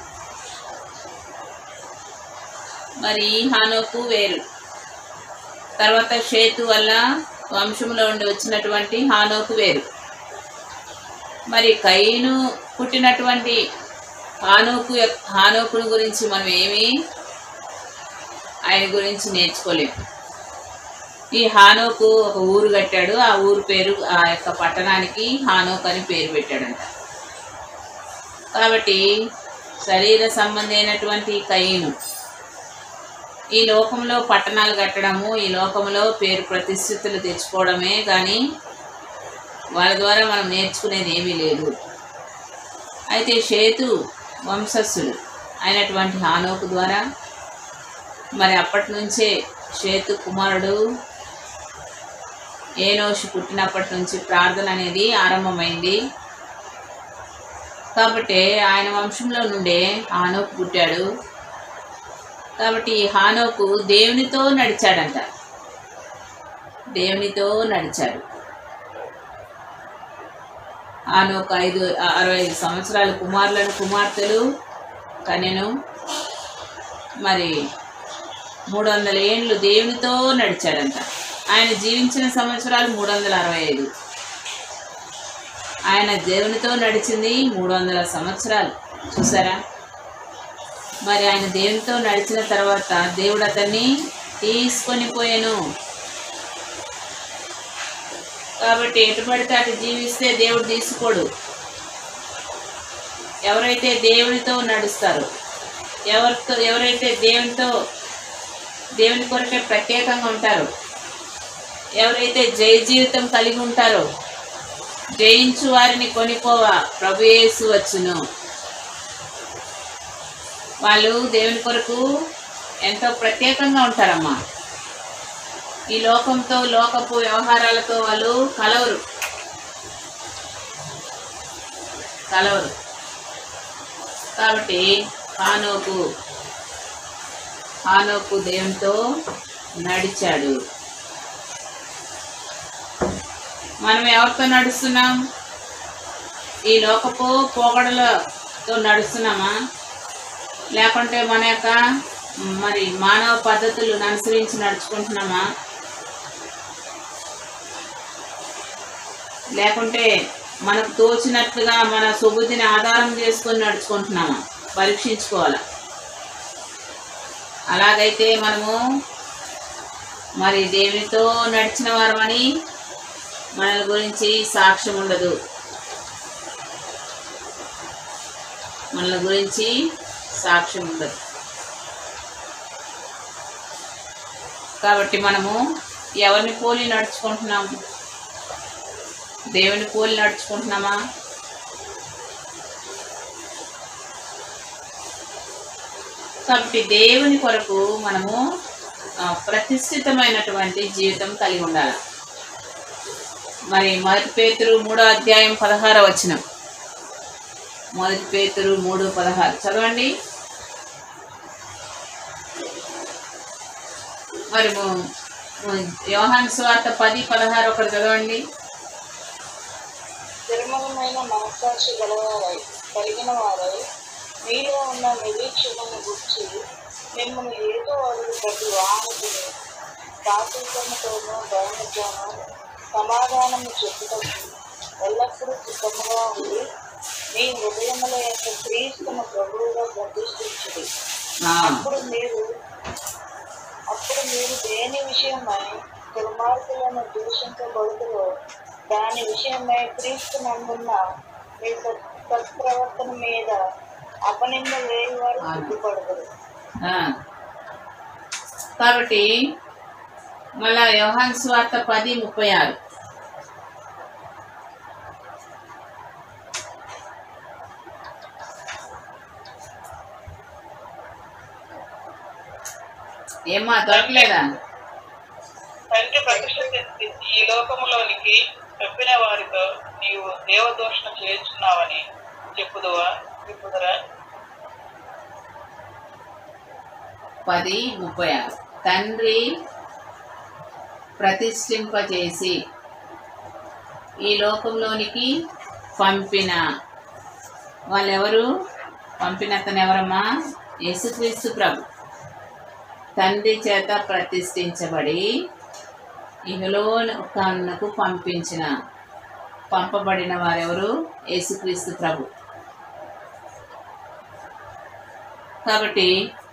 మరి ఈ హానోకు వేరు తర్వాత షేతు వల్ల వంశంలో ఉండి వచ్చినటువంటి హానోకు వేరు మరి కయ్యను పుట్టినటువంటి హానోకు యొక్క- హానోకుని గురించి మనం ఏమీ ఆయన గురించి నేర్చుకోలేము ఈ హానోకు ఒక ఊరు కట్టాడు ఆ ఊరు పేరు ఆ యొక్క పట్టణానికి హానోక్ అని పేరు పెట్టాడంట కాబట్టి శరీర సంబంధి అయినటువంటి కయ్యను ఈ లోకంలో పట్టణాలు కట్టడము ఈ లోకంలో పేరు ప్రతిష్ఠితులు తెచ్చుకోవడమే కానీ వాళ్ళ ద్వారా మనం నేర్చుకునేది ఏమీ లేదు అయితే షేతు వంశస్థుడు అయినటువంటి హానోకు ద్వారా మరి అప్పటి నుంచే షేతు కుమారుడు ఏనోషు పుట్టినప్పటి నుంచి ప్రార్థన అనేది ఆరంభమైంది కాబట్టి ఆయన వంశంలో నుండే హానోకు పుట్టాడు కాబట్టి ఈ హానోకు దేవునితో నడిచాడంట దేవునితో నడిచాడు హానోకు ఐదు అరవై ఐదు సంవత్సరాలు కుమారులను కుమార్తెలు కనెను మరి మూడు వందల ఏండ్లు దేవునితో నడిచాడంట ఆయన జీవించిన సంవత్సరాలు మూడు వందల అరవై ఐదు ఆయన దేవునితో నడిచింది మూడు వందల సంవత్సరాలు చూసారా మరి ఆయన దేవునితో నడిచిన తర్వాత దేవుడు అతన్ని తీసుకొని పోయాను కాబట్టి ఎటు పడితే అటు జీవిస్తే దేవుడు తీసుకోడు ఎవరైతే దేవునితో నడుస్తారో ఎవరితో ఎవరైతే దేవునితో దేవుని కొరకే ప్రత్యేకంగా ఉంటారో ఎవరైతే జయ జీవితం కలిగి ఉంటారో జయించు వారిని కొనిపోవా ప్రభు యేసు వచ్చును వాళ్ళు దేవుని కొరకు ఎంతో ప్రత్యేకంగా ఉంటారమ్మా ఈ లోకంతో లోకపు వ్యవహారాలతో వాళ్ళు కలవరు కలవరు కాబట్టి హానోకు హానోకు దేవునితో నడిచాడు మనం ఎవరితో నడుస్తున్నాం ఈ లోకపు పోగడలతో నడుస్తున్నామా లేకుంటే మన యొక్క మరి మానవ పద్ధతులను అనుసరించి నడుచుకుంటున్నామా లేకుంటే మనకు తోచినట్లుగా మన సుబుద్ధిని ఆధారం చేసుకొని నడుచుకుంటున్నామా పరీక్షించుకోవాలి అలాగైతే మనము మరి దేవునితో నడిచిన వారమని మన గురించి సాక్ష్యం ఉండదు మన గురించి సాక్ష్యం ఉండదు కాబట్టి మనము ఎవరిని పోలి నడుచుకుంటున్నాము దేవుని పోలి నడుచుకుంటున్నామా కాబట్టి దేవుని కొరకు మనము ఆ, ప్రతిష్ఠితమైనటువంటి జీవితం కలిగి ఉండాలి మరి మొదటి పేతురు మూడో అధ్యాయం పదహార వచనం మొదటి పేతురు మూడు పదహారు చదవండి మరి ము- ము- యోహాన్ స్వార్త పది పదహారు ఒకటి చదవండి నిర్మలమైన మనస్సాక్షి గలవారై కలిగిన వారై మీలో ఉన్న నిరీక్షణను గుర్చి మిమ్మల్ని ఏదో అడుగు ప్రతి వానికి సాత్వికముతోనూ భయముతోనూ సమాధానము చెప్పుటకు ఎల్లప్పుడూ సిద్ధముగా ఉండి మీ హృదయముల యొక్క క్రీస్తును ప్రభువుగా ప్రతిష్ఠించుడి ఆ, అప్పుడు మీరు అప్పుడు మీరు దేని విషయమై దుర్మార్గులను దూషించబడుతురో దాని విషయమై క్రీస్తు నందున్న మీ సత్- సత్ప్రవర్తన మీద అపనింద వేయి వారు సిగ్గుపడదురు ఆ. కాబట్టి మళ్ళా యోహాన్ స్వార్త పది ముప్పై ఆరు ఏమ్మా దొరకలేదా తండ్రి ప్రతిష్ట ఈ లోకములోనికి చెప్పిన వారితో నీవు దేవదోషణ చేస్తున్నావని చెప్పుదువా చెప్పుదరా పది ముప్పై ఆరు తండ్రి ప్రతిష్ఠింపజేసి ఈ లోకంలోనికి పంపిన వాళ్ళెవరు పంపిన అతను ఎవరమ్మా యేసుక్రీస్తు ప్రభు తండ్రి చేత ప్రతిష్ఠించబడి ఇహలోకన్నకు పంపించిన పంపబడిన వారెవరు యేసుక్రీస్తు ప్రభు కాబట్టి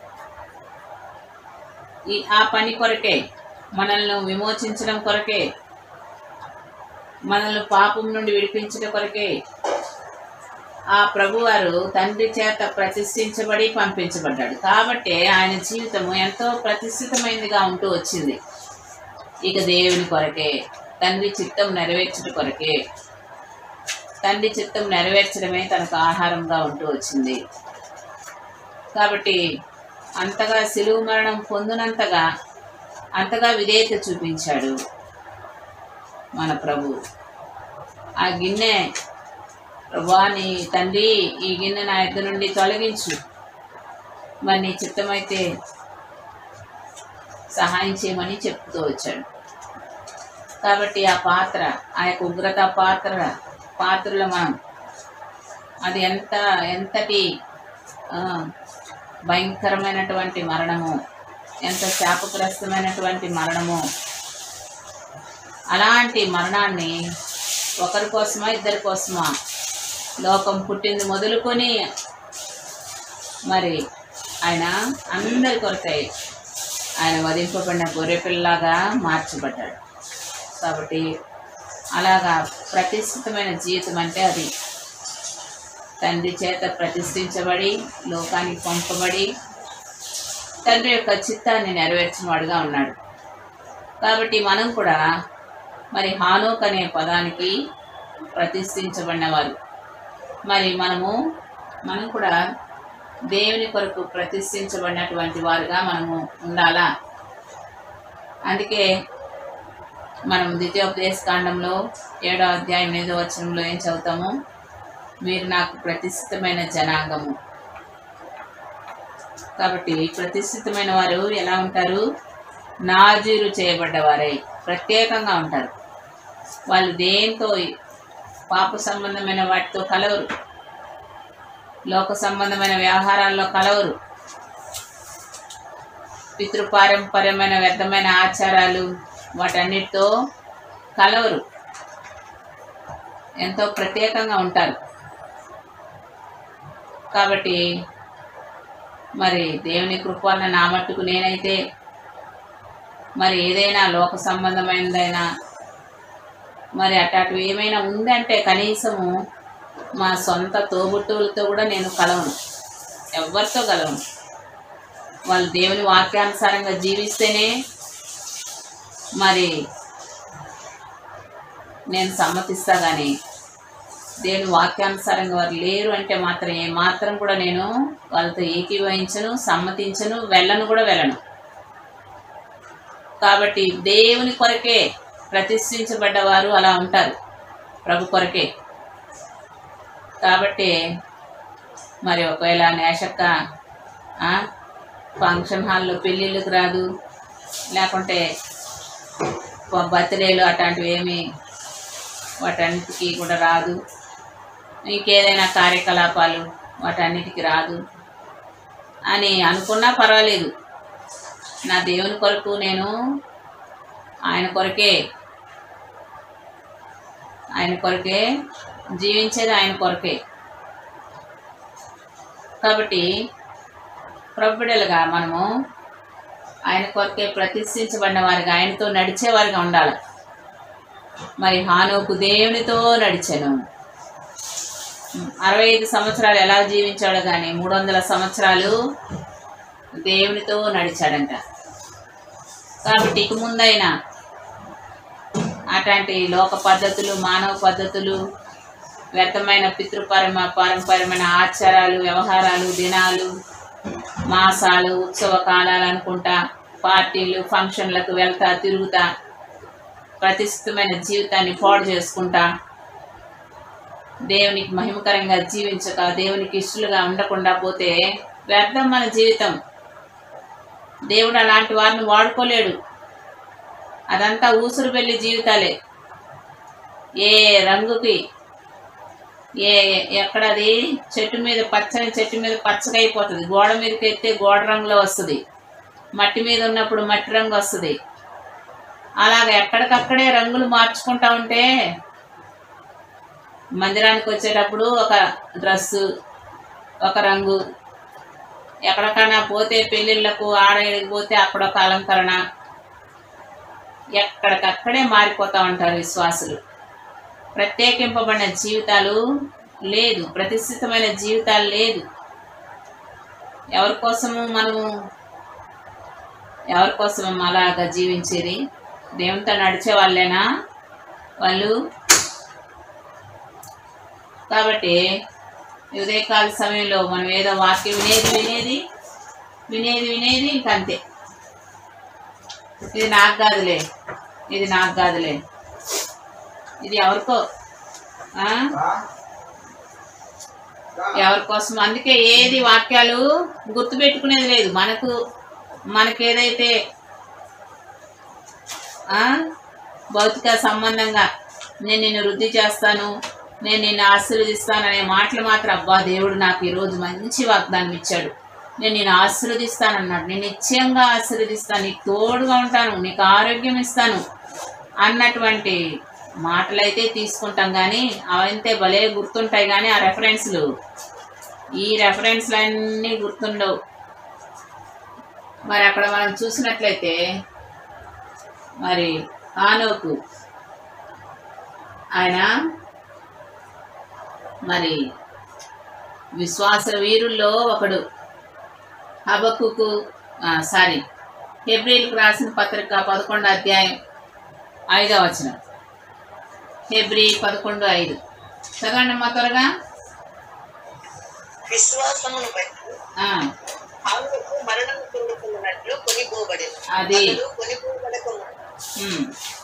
ఈ ఆ పని కొరకే మనల్ని విమోచించడం కొరకే మనల్ని పాపం నుండి విడిపించడం కొరకే ఆ ప్రభువారు తండ్రి చేత ప్రతిష్ఠించబడి పంపించబడ్డాడు కాబట్టి ఆయన జీవితము ఎంతో ప్రతిష్ఠితమైనదిగా ఉంటూ వచ్చింది ఇక దేవుని కొరకే తండ్రి చిత్తం నెరవేర్చడం కొరకే తండ్రి చిత్తం నెరవేర్చడమే తనకు ఆహారంగా ఉంటూ వచ్చింది కాబట్టి అంతగా సిలువు మరణం పొందినంతగా అంతగా విధేయత చూపించాడు మన ప్రభు ఆ గిన్నె ప్రభా నీ తండ్రి ఈ గిన్నె నా ఇద్దరు నుండి తొలగించు మరి నీ చిత్తమైతే సహాయం చేయమని చెప్తూ వచ్చాడు కాబట్టి ఆ పాత్ర ఆ యొక్క ఉగ్రత పాత్ర పాత్రలో మనం అది ఎంత ఎంతటి ఆ, భయంకరమైనటువంటి మరణము ఎంత శాపగ్రస్తమైనటువంటి మరణము అలాంటి మరణాన్ని ఒకరి కోసమా ఇద్దరి కోసమా లోకం పుట్టింది మొదలుకొని మరి ఆయన అందరి కొరకై ఆయన వధింపబడిన గొర్రెపిల్లలాగా మార్చబడ్డాడు కాబట్టి అలాగా ప్రతిష్ఠితమైన జీవితం అంటే అది తండ్రి చేత ప్రతిష్ఠించబడి లోకానికి పంపబడి తండ్రి యొక్క చిత్తాన్ని నెరవేర్చిన వాడుగా ఉన్నాడు కాబట్టి మనం కూడా మరి హానోక్ అనే పదానికి ప్రతిష్ఠించబడిన వారు మరి మనము మనం కూడా దేవుని కొరకు ప్రతిష్ఠించబడినటువంటి వారుగా మనము ఉండాలా అందుకే మనం ద్వితీయోపదేశ కాండంలో ఏడో అధ్యాయం ఏదో వచనంలో ఏం చదువుతాము మీరు నాకు ప్రతిష్ఠితమైన జనాంగము కాబట్టి ప్రతిష్ఠితమైన వారు ఎలా ఉంటారు నాజీరు చేయబడ్డవారై ప్రత్యేకంగా ఉంటారు వాళ్ళు దేంతో పాప సంబంధమైన వాటితో కలవరు లోక సంబంధమైన వ్యవహారాల్లో కలవరు పితృపారంపర్యమైన వ్యర్థమైన ఆచారాలు వాటన్నిటితో కలవరు ఎంతో ప్రత్యేకంగా ఉంటారు కాబట్టి మరి దేవుని కృప వలన నా మట్టుకు నేనైతే మరి ఏదైనా లోక సంబంధమైనదైనా మరి అట్లాంటివి ఏమైనా ఉందంటే కనీసము మా సొంత తోబుట్టువులతో కూడా నేను కలవను ఎవరితో కలవను వాళ్ళు దేవుని వాక్యానుసారంగా జీవిస్తేనే మరి నేను సమ్మతిస్తా కానీ దేవుని వాక్యానుసారంగా వారు లేరు అంటే మాత్రం ఏ మాత్రం కూడా నేను వాళ్ళతో ఏకీభవించను సమ్మతించను వెళ్ళను కూడా వెళ్ళను కాబట్టి దేవుని కొరకే ప్రతిష్ఠించబడ్డవారు అలా ఉంటారు ప్రభు కొరకే కాబట్టి మరి ఒకవేళ నేషక్క ఆ, ఫంక్షన్ హాల్లో పెళ్ళిళ్ళకి రాదు లేకుంటే ప- బర్త్డేలు అట్లాంటివి ఏమి వాటన్నిటికీ కూడా రాదు ఇంకేదైనా కార్యకలాపాలు వాటన్నిటికీ రాదు అని అనుకున్నా పర్వాలేదు నా దేవుని కొరకు నేను ఆయన కొరకే ఆయన కొరకే జీవించేది ఆయన కొరకే కాబట్టి ప్రభుడలుగా మనము ఆయన కొరకే ప్రతిష్ఠించబడిన వారిగా ఆయనతో నడిచేవారిగా ఉండాలి మరి హానోకు దేవునితో నడిచెను అరవై ఐదు సంవత్సరాలు ఎలా జీవించాడు కానీ మూడు వందల సంవత్సరాలు దేవునితో నడిచాడంట కాబట్టి ఇక ముందైనా అట్లాంటి లోక పద్ధతులు మానవ పద్ధతులు వ్యర్థమైన పితృపరమ పారంపర్యమైన ఆచారాలు వ్యవహారాలు దినాలు మాసాలు ఉత్సవ కాలాలు అనుకుంటా పార్టీలు ఫంక్షన్లకు వెళ్తా తిరుగుతా ప్రతిష్ఠితమైన జీవితాన్ని పాడు చేసుకుంటా దేవునికి మహిమకరంగా జీవించక దేవునికి ఇష్టలుగా ఉండకుండా పోతే వ్యర్థం మన జీవితం దేవుడు అలాంటి వారిని వాడుకోలేడు అదంతా ఊసురు వెళ్ళి జీవితాలే ఏ రంగుకి ఏ ఎక్కడది చెట్టు మీద పచ్చని చెట్టు మీద పచ్చగా అయిపోతుంది గోడ మీదకి ఎత్తే గోడ రంగులో వస్తుంది మట్టి మీద ఉన్నప్పుడు మట్టి రంగు వస్తుంది అలాగ ఎక్కడికక్కడే రంగులు మార్చుకుంటా ఉంటే మందిరానికి వచ్చేటప్పుడు ఒక డ్రెస్సు ఒక రంగు ఎక్కడికైనా పోతే పెళ్ళిళ్ళకు ఆడేడికి పోతే అక్కడ ఒక అలంకరణ ఎక్కడికక్కడే మారిపోతూ ఉంటారు విశ్వాసులు ప్రత్యేకింపబడిన జీవితాలు లేదు ప్రతిష్ఠితమైన జీవితాలు లేదు ఎవరి కోసము మనము ఎవరి కోసము అలాగా జీవించేది దేవునితో నడిచే వాళ్ళేనా వాళ్ళు కాబట్టి ఈ ఉదయకాల సమయంలో మనం ఏదో వాక్యం వినేది వినేది వినేది వినేది ఇంకంతే ఇది నాకు కాదులే ఇది నాకు కాదులే ఇది ఎవరికో ఆ? ఎవరి కోసం అందుకే ఏది వాక్యాలు గుర్తుపెట్టుకునేది లేదు మనకు మనకేదైతే ఆ? భౌతిక సంబంధంగా నేను నిన్ను వృద్ధి చేస్తాను నేను నిన్ను ఆశీర్వదిస్తాను అనే మాటలు మాత్రం అబ్బా దేవుడు నాకు ఈరోజు మంచి వాగ్దానం ఇచ్చాడు నేను నేను ఆశీర్వదిస్తానన్నాడు నేను నిశ్చయంగా ఆశీర్వదిస్తాను నీకు తోడుగా ఉంటాను నీకు ఆరోగ్యం ఇస్తాను అన్నటువంటి మాటలైతే తీసుకుంటాం కానీ అవంతే భలే గుర్తుంటాయి కానీ ఆ రెఫరెన్స్లు ఈ రెఫరెన్స్లు అన్నీ గుర్తుండవు మరి అక్కడ మనం చూసినట్లయితే మరి ఆనోకు ఆయన మరి విశ్వాస వీరుల్లో ఒకడు హబక్కుకు సారీ హెబ్రిల్కు రాసిన పత్రిక పదకొండు అధ్యాయం ఐదవ వచనం హెబ్రి పదకొండు ఐదు చదవండి అమ్మా త్వరగా విశ్వాసమును బట్టి ఆ, ఆమెకు మరణం పొందుకున్నట్లు కొనిపోబడింది అది. అతడు కొనిపోబడక ఉమ్,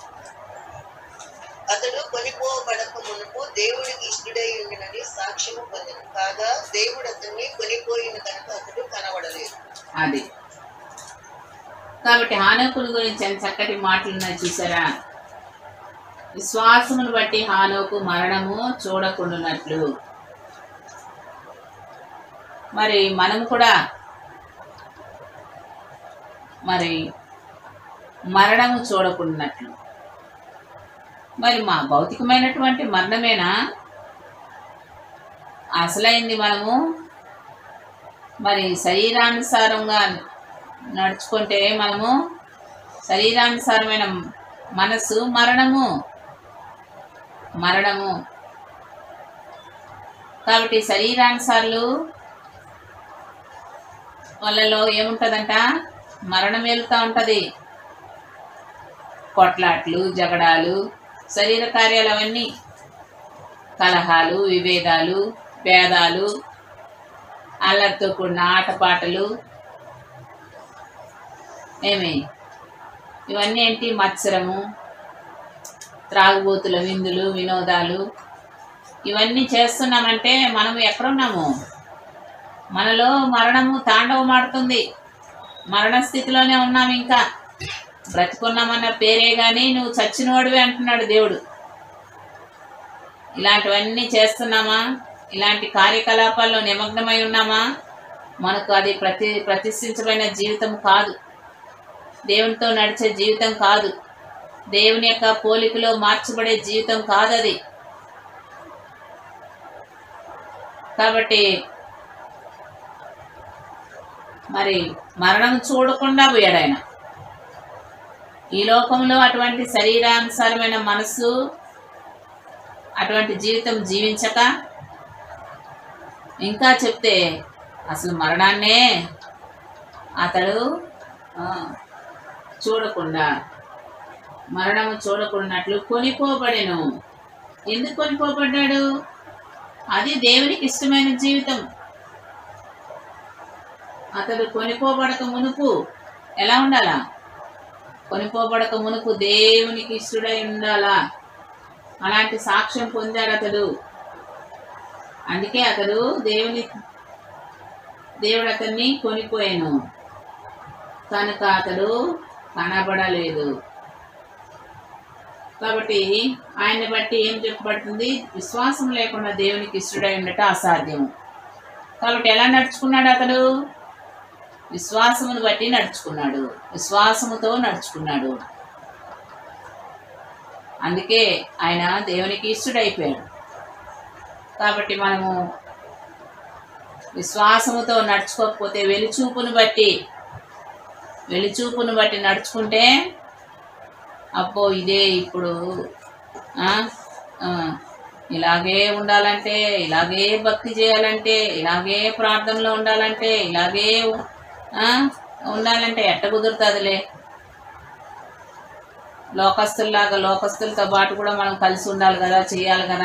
అతడు కొనిపోబడక మునుపు దేవుడికి ఇష్టడై ఉండినని సాక్ష్యము పొందిన కాగా దేవుడు అతన్ని కొనిపోయిన కనుక అతడు కనబడలేదు అది కాబట్టి హానోకుల గురించి ఎంత చక్కటి మాటలు ఉన్నాయి చూసారా విశ్వాసమును బట్టి హానోకు మరణము చూడకుండానట్లు మరి మనం కూడా మరి మరణము చూడకుండానట్లు మరి మా భౌతికమైనటువంటి మరణమేనా అసలైంది మనము మరి శరీరానుసారంగా నడుచుకుంటే మనము శరీరానుసారమైన మనసు మరణము మరణము కాబట్టి శరీరానుసార్లు వాళ్ళలో ఏముంటుందంట మరణం వెళ్తూ ఉంటుంది కొట్లాట్లు జగడాలు శరీర కార్యాలు అవన్నీ కలహాలు విభేదాలు భేదాలు అల్లరితో కూడిన ఆటపాటలు ఏమి ఇవన్నీ ఏంటి మత్సరము త్రాగుబోతుల విందులు వినోదాలు ఇవన్నీ చేస్తున్నామంటే మనం ఎక్కడున్నాము మనలో మరణము తాండవమాడుతుంది మరణ స్థితిలోనే ఉన్నాం ఇంకా బ్రతికున్నామన్న పేరే కానీ నువ్వు చచ్చినవాడివి అంటున్నాడు దేవుడు ఇలాంటివన్నీ చేస్తున్నామా ఇలాంటి కార్యకలాపాల్లో నిమగ్నమై ఉన్నామా మనకు అది ప్రతి ప్రతిష్ఠించబడిన జీవితం కాదు దేవునితో నడిచే జీవితం కాదు దేవుని యొక్క పోలికలో మార్చబడే జీవితం కాదు అది కాబట్టి మరి మరణం చూడకుండా పోయాడు ఆయన ఈ లోకంలో అటువంటి శరీరానుసారమైన మనస్సు అటువంటి జీవితం జీవించక ఇంకా చెప్తే అసలు మరణాన్నే అతడు ఆ, చూడకుండా మరణము చూడకున్నట్లు కొనిపోబడెను ఎందుకు కొనిపోబడ్డాడు అది దేవునికి ఇష్టమైన జీవితం అతడు కొనిపోబడక మునుపు ఎలా ఉండాలా కొనిపోబడక మునుపు దేవునికి ఇష్టడై ఉండాలా అలాంటి సాక్ష్యం పొందాడు అతడు అందుకే అతడు దేవుని దేవుడు అతన్ని కొనిపోయాను కనుక అతడు కనబడలేదు కాబట్టి ఆయన్ని బట్టి ఏం చెప్పబడుతుంది విశ్వాసం లేకుండా దేవునికి ఇష్టడై ఉండట అసాధ్యం కాబట్టి ఎలా నడుచుకున్నాడు అతడు విశ్వాసమును బట్టి నడుచుకున్నాడు విశ్వాసముతో నడుచుకున్నాడు అందుకే ఆయన దేవునికి ఇష్టడైపోయాడు కాబట్టి మనము విశ్వాసముతో నడుచుకోకపోతే వెలిచూపును బట్టి వెలిచూపును బట్టి నడుచుకుంటే అబ్బో ఇదే ఇప్పుడు ఆ, ఆ, ఇలాగే ఉండాలంటే ఇలాగే భక్తి చేయాలంటే ఇలాగే ప్రార్థనలో ఉండాలంటే ఇలాగే ఆ, ఉండాలంటే ఎట్ట కుదురుతుందిలే లోకస్తుల్లాగా లోకస్తులతో పాటు కూడా మనం కలిసి ఉండాలి కదా చేయాలి కదా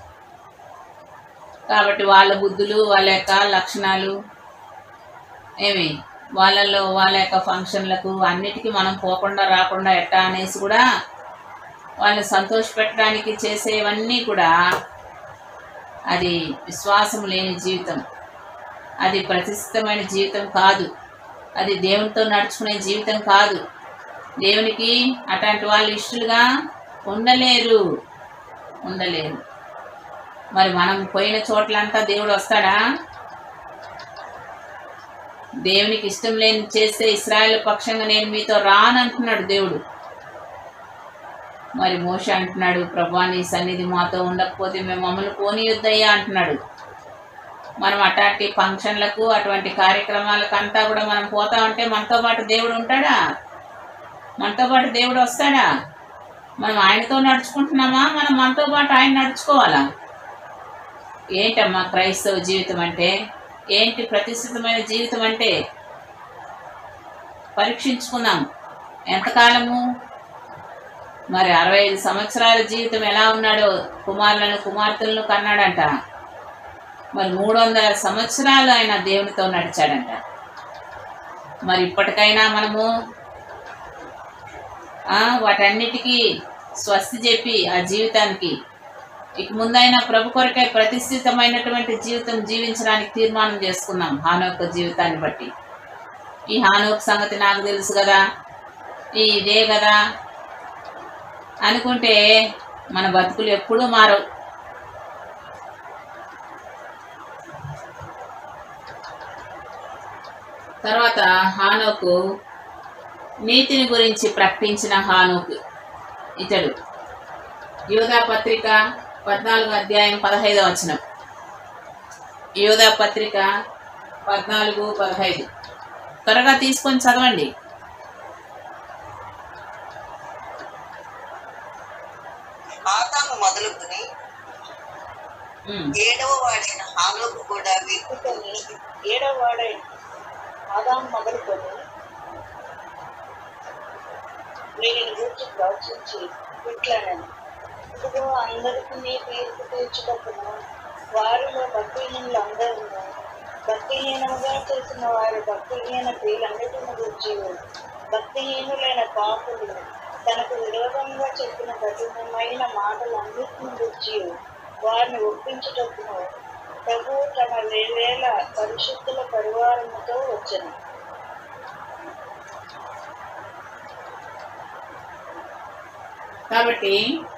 కాబట్టి వాళ్ళ బుద్ధులు వాళ్ళ యొక్క లక్షణాలు ఏమి వాళ్ళల్లో వాళ్ళ యొక్క ఫంక్షన్లకు అన్నిటికీ మనం పోకుండా రాకుండా ఎట్టా అనేసి కూడా వాళ్ళని సంతోషపెట్టడానికి చేసేవన్నీ కూడా అది విశ్వాసం లేని జీవితం అది ప్రతిష్ఠితమైన జీవితం కాదు అది దేవునితో నడుచుకునే జీవితం కాదు దేవునికి అట్లాంటి వాళ్ళు ఇష్టలుగా ఉండలేరు ఉండలేరు మరి మనం పోయిన చోట్లంతా దేవుడు వస్తాడా దేవునికి ఇష్టం లేని చేస్తే ఇస్రాయేల్ పక్షంగా నేను మీతో రానంటున్నాడు దేవుడు మరి మోష అంటున్నాడు ప్రభా నీ సన్నిధి మాతో ఉండకపోతే మేము మమ్మల్ని పోనీయొద్దయ్యా అంటున్నాడు మనం అట్లాంటి ఫంక్షన్లకు అటువంటి కార్యక్రమాలకు అంతా కూడా మనం పోతా ఉంటే మనతో పాటు దేవుడు ఉంటాడా మనతో పాటు దేవుడు వస్తాడా మనం ఆయనతో నడుచుకుంటున్నామా మనం మనతో పాటు ఆయన నడుచుకోవాలా ఏంటమ్మా క్రైస్తవ జీవితం అంటే ఏంటి ప్రతిష్ఠితమైన జీవితం అంటే పరీక్షించుకుందాం ఎంతకాలము మరి అరవై ఐదు సంవత్సరాల జీవితం ఎలా ఉన్నాడో కుమారులను కుమార్తెలను కన్నాడంట మరి మూడు వందల సంవత్సరాలు ఆయన దేవునితో నడిచాడంట మరి ఇప్పటికైనా మనము ఆ, వాటన్నిటికీ స్వస్తి చెప్పి ఆ జీవితానికి ఇక ముందైనా ప్రభు కొరకై ప్రతిష్ఠితమైనటువంటి జీవితం జీవించడానికి తీర్మానం చేసుకున్నాం హానోక్ జీవితాన్ని బట్టి ఈ హానోక్ సంగతి నాకు తెలుసు కదా ఈ ఇదే కదా అనుకుంటే మన బతుకులు ఎప్పుడూ మారవు తర్వాత హానోకు నీతిని గురించి ప్రకటించిన హానోకు ఇతడు యోధా పత్రిక పద్నాలుగు అధ్యాయం పదహైదో వచనం యోధా పత్రిక పద్నాలుగు పదహైదు త్వరగా తీసుకొని చదవండి ఆదాము మొదలుకొని ఉమ్, ఏడవ వాడైన హానోకు కూడా వెతుకొని ఏడవ వాడైన ఆదాం మొదలుకొని వీరిని గురించి ప్రవచించి ఇట్లనని ఇదిగో అందరికీ నీ తీర్పు తీర్చుటకును వారిలో భక్తిహీనులు అందరూ భక్తిహీనముగా చేసిన వారి భక్తిహీన క్రియలన్నిటిని గురించి భక్తిహీనులైన పాపులు తనకు విరోధంగా చెప్పిన కఠినమైన మాటలన్నిటిని గురించి వారిని ఒప్పించుటకును ప్రభు తన వేవేల పరిశుద్ధుల పరివారముతో వచ్చను కాబట్టి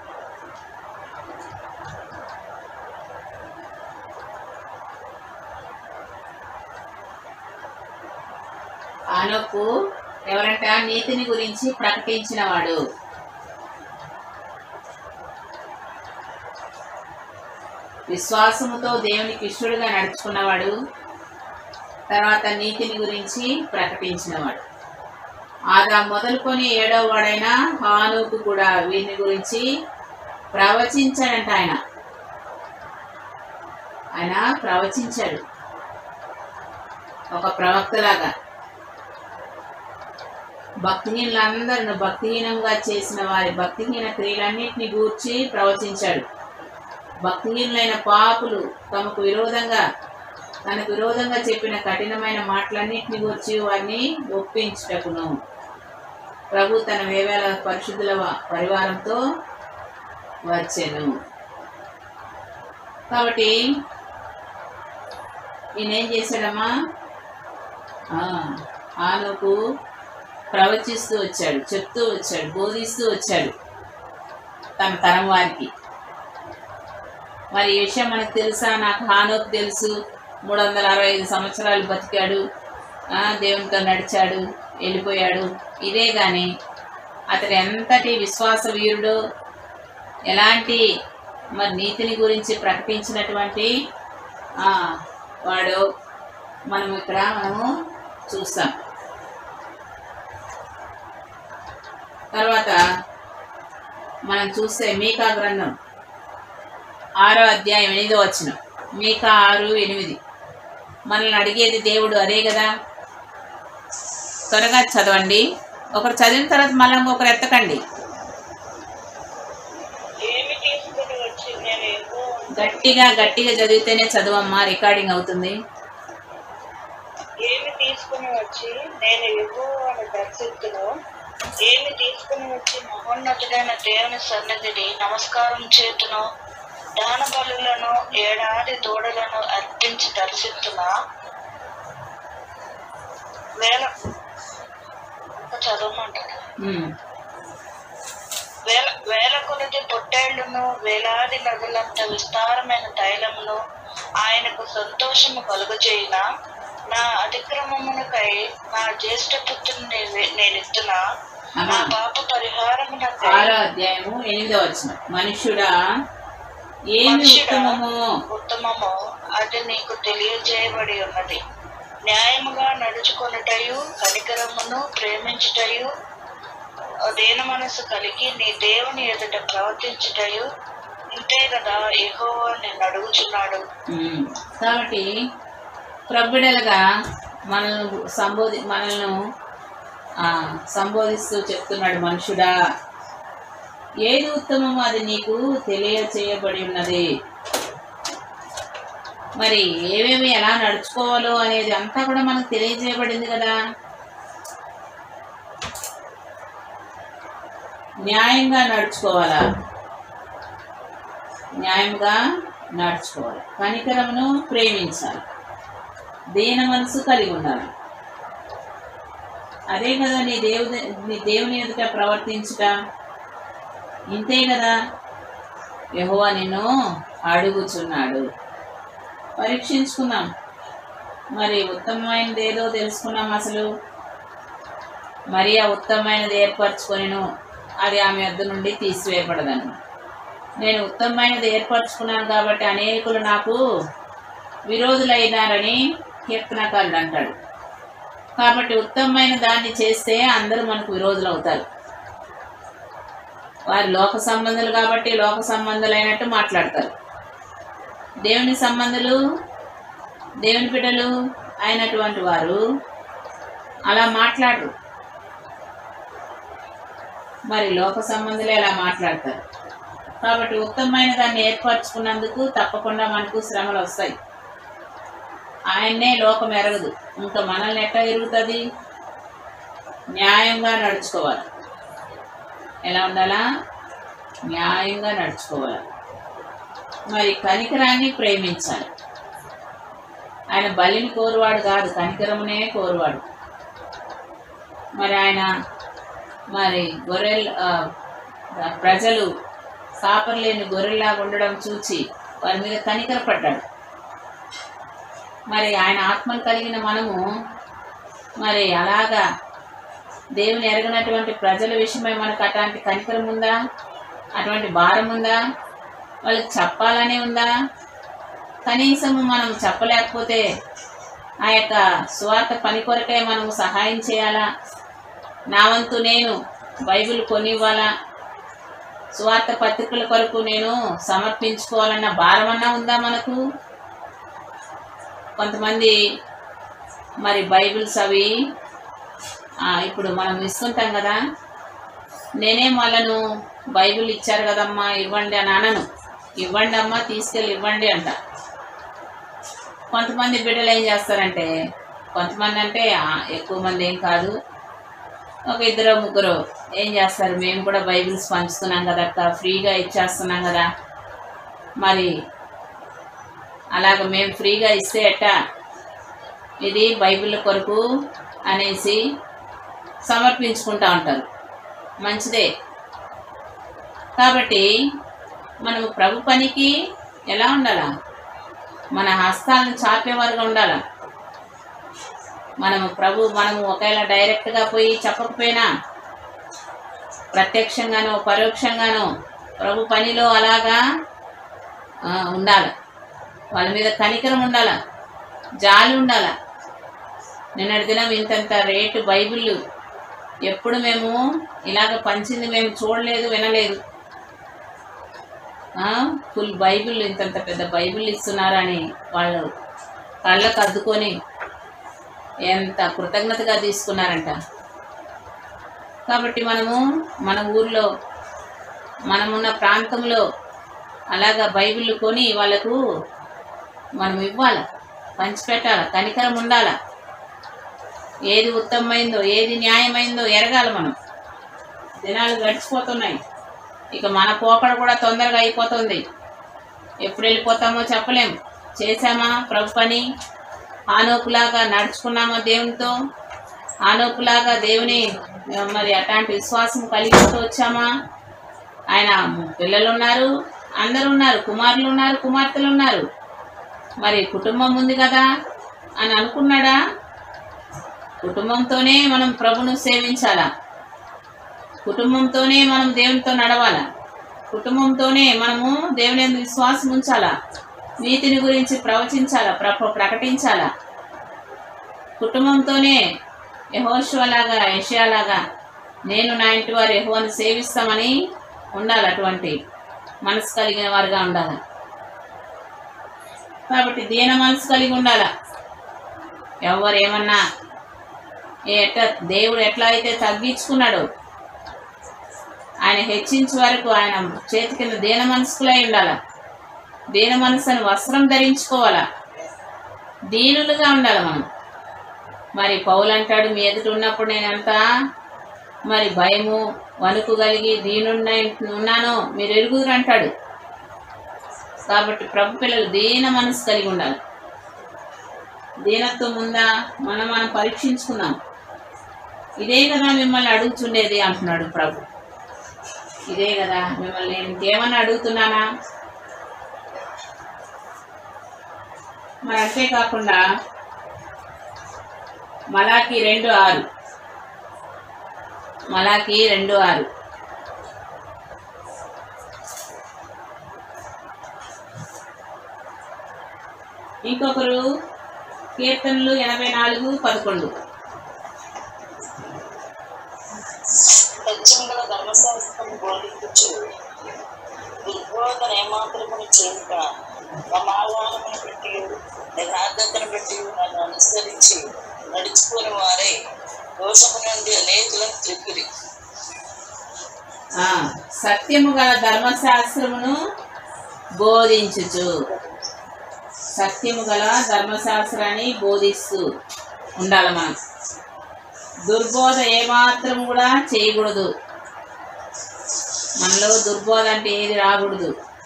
ఆనోకు ఎవరంట నీతిని గురించి ప్రకటించిన వాడు విశ్వాసముతో దేవునికి ఇష్టడుగా నడుచుకున్నవాడు తర్వాత నీతిని గురించి ప్రకటించినవాడు ఆదా మొదలుకొని ఏడవ వాడైన హానుకు కూడా వీరిని గురించి ప్రవచించాడంట ఆయన ఆయన ప్రవచించాడు ఒక ప్రవక్తలాగా భక్తిహీనులందరిని భక్తిహీనంగా చేసిన వారి భక్తిహీన క్రియలన్నింటినీ గూర్చి ప్రవచించాడు భక్తిహీనులైన పాపులు తమకు విరోధంగా తనకు విరోధంగా చెప్పిన కఠినమైన మాటలన్నింటిని గురించి వారిని ఒప్పించుటకును ప్రభు తన వేవేల పరిశుద్ధుల వ- పరివారంతో వచ్చెను కాబట్టి ఈయనేం చేశాడమ్మా ఆ, ఆనుకు ప్రవచిస్తూ వచ్చాడు చెప్తూ వచ్చాడు బోధిస్తూ వచ్చాడు తన తరం వారికి మరి ఈ విషయం మనకు తెలుసా నాకు హానోకు తెలుసు మూడు వందల అరవై ఐదు సంవత్సరాలు బతికాడు ఆ, దేవునితో నడిచాడు వెళ్ళిపోయాడు ఇదే కానీ అతడు ఎంతటి విశ్వాస వీరుడు ఎలాంటి మరి నీతిని గురించి ప్రకటించినటువంటి ఆ, వాడు మనం ఇక్కడ మనము చూస్తాం తర్వాత మనం చూస్తే మీకా గ్రంథం ఆరో అధ్యాయం ఎనిమిదో వచ్చిన మీకా ఆరు ఎనిమిది మనల్ని అడిగేది దేవుడు అదే కదా త్వరగా చదవండి ఒకరు చదివిన తర్వాత మళ్ళీ ఇంకొకరు ఎత్తకండి ఏమి తీసుకుని వచ్చి నేను ఏమో గట్టిగా గట్టిగా చదివితేనే చదువమ్మా రికార్డింగ్ అవుతుంది ఏమి తీసుకుని వచ్చి నేను యెహోవాను దర్శించును ఏమి తీసుకుని వచ్చి మహోన్నతుడైన దేవుని సన్నిధిని నమస్కారం చేతును దాన బలులను ఏడాది దూడలను అర్పించి దర్శిస్తున్నా వేల చదవమంటాడు ఉమ్, వేల వేల కొలది పొట్టేళ్లను వేలాది నదులంత విస్తారమైన తైలమును ఆయనకు సంతోషము కలుగజేయిన నా అతిక్రమమునకై నా జ్యేష్ఠ పుత్రుని నేను ఇస్తున్నా నా అమ్మా పాప పరిహారమునకై ఆరో అధ్యాయము ఎనిమిదో వచ్చిన మనుష్యుడా ఏమి మనుష్యుడా, ఉత్తమము ఉత్తమము అది నీకు తెలియజేయబడి ఉన్నది న్యాయముగా నడుచుకొనుటయు కనికరమును ప్రేమించుటయు దేన మనసు కలిగి నీ దేవుని ఎదుట ప్రవర్తించుటయు ఇంతే కదా ఎహోవా నిన్ను అడుగుచున్నాడు ఉమ్, కాబట్టి ప్రబిడలుగా మనల్ని సంబోధి మనల్ని ఆ, సంబోధిస్తూ చెప్తున్నాడు మనుషుడా ఏది ఉత్తమమో అది నీకు తెలియచేయబడి ఉన్నది మరి ఏమేమి ఎలా నడుచుకోవాలో అనేది అంతా కూడా మనకు తెలియజేయబడింది కదా న్యాయంగా నడుచుకోవాలా న్యాయంగా నడుచుకోవాలి కనికరమును ప్రేమించాలి దీన మనసు కలిగి ఉండాలి అదే కదా నీ దేవుని నీ దేవుని ఎదుట ప్రవర్తించుట ఇంతే కదా యెహోవా నిన్ను అడుగుచున్నాడు పరీక్షించుకుందాం మరి ఉత్తమమైనది ఏదో తెలుసుకున్నాం అసలు మరియా ఉత్తమమైనది ఏర్పరచుకొనిను అది ఆమె వద్ద నుండి తీసివేయబడదను నేను ఉత్తమమైనది ఏర్పరచుకున్నాను కాబట్టి అనేకులు నాకు విరోధులైనారని కీర్తనకారుడు అంటాడు కాబట్టి ఉత్తమమైన దాన్ని చేస్తే అందరూ మనకు విరోధులు అవుతారు వారు లోక సంబంధులు కాబట్టి లోక సంబంధులైనట్టు మాట్లాడతారు దేవుని సంబంధులు దేవుని బిడ్డలు అయినటువంటి వారు అలా మాట్లాడరు మరి లోక సంబంధులే అలా మాట్లాడతారు కాబట్టి ఉత్తమమైన దాన్ని ఏర్పరచుకున్నందుకు తప్పకుండా మనకు శ్రమలు వస్తాయి ఆయన్నే లోకం ఎరగదు ఇంకా మనల్ని ఎట్లా ఎరుగుతుంది న్యాయంగా నడుచుకోవాలి ఎలా ఉండాలా న్యాయంగా నడుచుకోవాలి మరి కనికరాన్ని ప్రేమించాలి ఆయన బలిని కోరువాడు కాదు కనికరమునే కోరువాడు మరి ఆయన మరి గొర్రెలు ఆ, ప్రజలు కాపర్లేని గొర్రెల్లాగా ఉండడం చూచి వారి మీద కనికరపడ్డాడు మరి ఆయన ఆత్మను కలిగిన మనము మరి అలాగా దేవుని ఎరగనటువంటి ప్రజల విషయమై మనకు అట్లాంటి కనికరం ఉందా అటువంటి భారం ఉందా వాళ్ళకి చెప్పాలనే ఉందా కనీసం మనం చెప్పలేకపోతే ఆ యొక్క స్వార్థ పని కొరకే మనం సహాయం చేయాలా నా వంతు నేను బైబిల్ కొనివ్వాలా స్వార్థ పత్రికల కొరకు నేను సమర్పించుకోవాలన్న భారమన్నా ఉందా మనకు కొంతమంది మరి బైబిల్స్ అవి ఆ, ఇప్పుడు మనం ఇస్తుంటాం కదా నేనేం వాళ్ళను బైబిల్ ఇచ్చారు కదమ్మా ఇవ్వండి అని అనను ఇవ్వండి అమ్మా తీసుకెళ్ళి ఇవ్వండి అంట కొంతమంది బిడ్డలు ఏం చేస్తారంటే కొంతమంది అంటే ఆ, ఎక్కువ మంది ఏం కాదు ఒక ఇద్దరు ముగ్గురు ఏం చేస్తారు మేము కూడా బైబిల్స్ పంచుతున్నాం కదా అక్క ఫ్రీగా ఇచ్చేస్తున్నాం కదా మరి అలాగ మేము ఫ్రీగా ఇస్తే ఎట్ట ఇది బైబిల్ కొరకు అనేసి సమర్పించుకుంటా ఉంటారు మంచిదే కాబట్టి మనము ప్రభు పనికి ఎలా ఉండాలా మన హస్తాలను చాపేవారుగా ఉండాలా మనము ప్రభు మనము ఒకవేళ డైరెక్ట్గా పోయి చెప్పకపోయినా ప్రత్యక్షంగానో పరోక్షంగానో ప్రభు పనిలో అలాగా ఆ, ఉండాలి వాళ్ళ మీద కనికరం ఉండాల జాలి ఉండాల నిన్నటి దినం ఇంతంత రేటు బైబిల్ ఎప్పుడు మేము ఇలాగ పంచింది మేము చూడలేదు వినలేదు ఫుల్ బైబిల్ ఇంతంత పెద్ద బైబిల్ ఇస్తున్నారని వాళ్ళు కళ్ళకు అద్దుకొని ఎంత కృతజ్ఞతగా తీసుకున్నారంట కాబట్టి మనము మన ఊర్లో మనమున్న ప్రాంతంలో అలాగా బైబిల్ కొని వాళ్ళకు మనం ఇవ్వాలి పంచిపెట్టాలి కనికరం ఉండాల ఏది ఉత్తమమైందో ఏది న్యాయమైందో ఎరగాలి మనం దినాలు గడిచిపోతున్నాయి ఇక మన పోకడ కూడా తొందరగా అయిపోతుంది ఎప్పుడు వెళ్ళిపోతామో చెప్పలేం చేశామా ప్రభు పని ఆనోకులాగా నడుచుకున్నామా దేవునితో ఆనోకులాగా దేవుని ఆ, మరి అట్లాంటి విశ్వాసం కలిగిస్తూ వచ్చామా ఆయన పిల్లలు ఉన్నారు అందరూ ఉన్నారు కుమారులు ఉన్నారు కుమార్తెలు ఉన్నారు మరి కుటుంబం ఉంది కదా అని అనుకున్నాడా కుటుంబంతోనే మనం ప్రభును సేవించాలా కుటుంబంతోనే మనం దేవునితో నడవాలా కుటుంబంతోనే మనము దేవుని యందు విశ్వాసం ఉంచాలా నీతిని గురించి ప్రవచించాలా ప్ర ప్రకటించాలా కుటుంబంతోనే యహోషువలాగా యషయాలాగా నేను నా ఇంటి వారు యహోని సేవిస్తామని ఉండాలి అటువంటి మనసు కలిగిన వారుగా ఉండాలి కాబట్టి దీన మనసు కలిగి ఉండాల ఎవరు ఏమన్నా ఎట్ట దేవుడు ఎట్లా అయితే తగ్గించుకున్నాడో ఆయన హెచ్చించే వరకు ఆయన చేతి కింద దీన మనసుకులై ఉండాల దీన మనసుని వస్త్రం ధరించుకోవాలా దీనులుగా ఉండాలి మనం మరి పౌలు అంటాడు మీ ఎదుట ఉన్నప్పుడు నేను ఎంత మరి భయము వణుకు కలిగి దీనున్న ఉన్నానో మీరు ఎరుగుదురు అంటాడు కాబట్టి ప్రభు పిల్లలు దీన మనసు కలిగి ఉండాలి దీనత్వం ఉందా మనం మనం పరీక్షించుకుందాం ఇదే కదా మిమ్మల్ని అడుగుతుండేది అంటున్నాడు ప్రభు ఇదే కదా మిమ్మల్ని నేను ఇంకేమన్నా అడుగుతున్నానా మరి అంతేకాకుండా మలాకి రెండు ఆరు మలాకి రెండు ఆరు ఇంకొకరు కీర్తనలు ఎనభై నాలుగు పదకొండు సత్యముల ధర్మశాస్త్రం బోధించు దుర్బోధన ఏమాత్రమును చేయక సమాధానమును బట్టి యథార్థతను బట్టి నన్ను అనుసరించి నడుచుకుని వారే దోషము నుండి అనేకులను త్రిపురి ఆ, సత్యము గల ధర్మశాస్త్రమును బోధించుచు సత్యము గల ధర్మశాస్త్రాన్ని బోధిస్తూ ఉండాలి మనం దుర్బోధ ఏమాత్రం కూడా చేయకూడదు మనలో దుర్బోధ అంటే ఏది రాకూడదు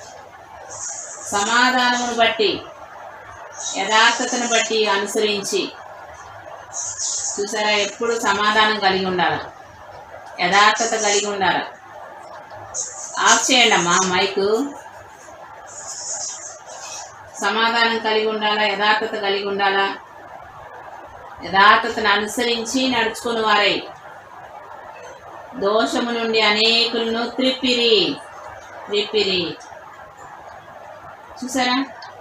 సమాధానమును బట్టి యథార్థతను బట్టి అనుసరించి చూసారా ఎప్పుడు సమాధానం కలిగి ఉండాలి యథార్థత కలిగి ఉండాలి ఆఫ్ చేయండి అమ్మా మైకు సమాధానం కలిగి ఉండాలా యథార్థత కలిగి ఉండాలా యథార్థతను అనుసరించి నడుచుకుని వారై దోషము నుండి అనేకులను త్రిప్పిరి త్రిప్పిరి చూసారా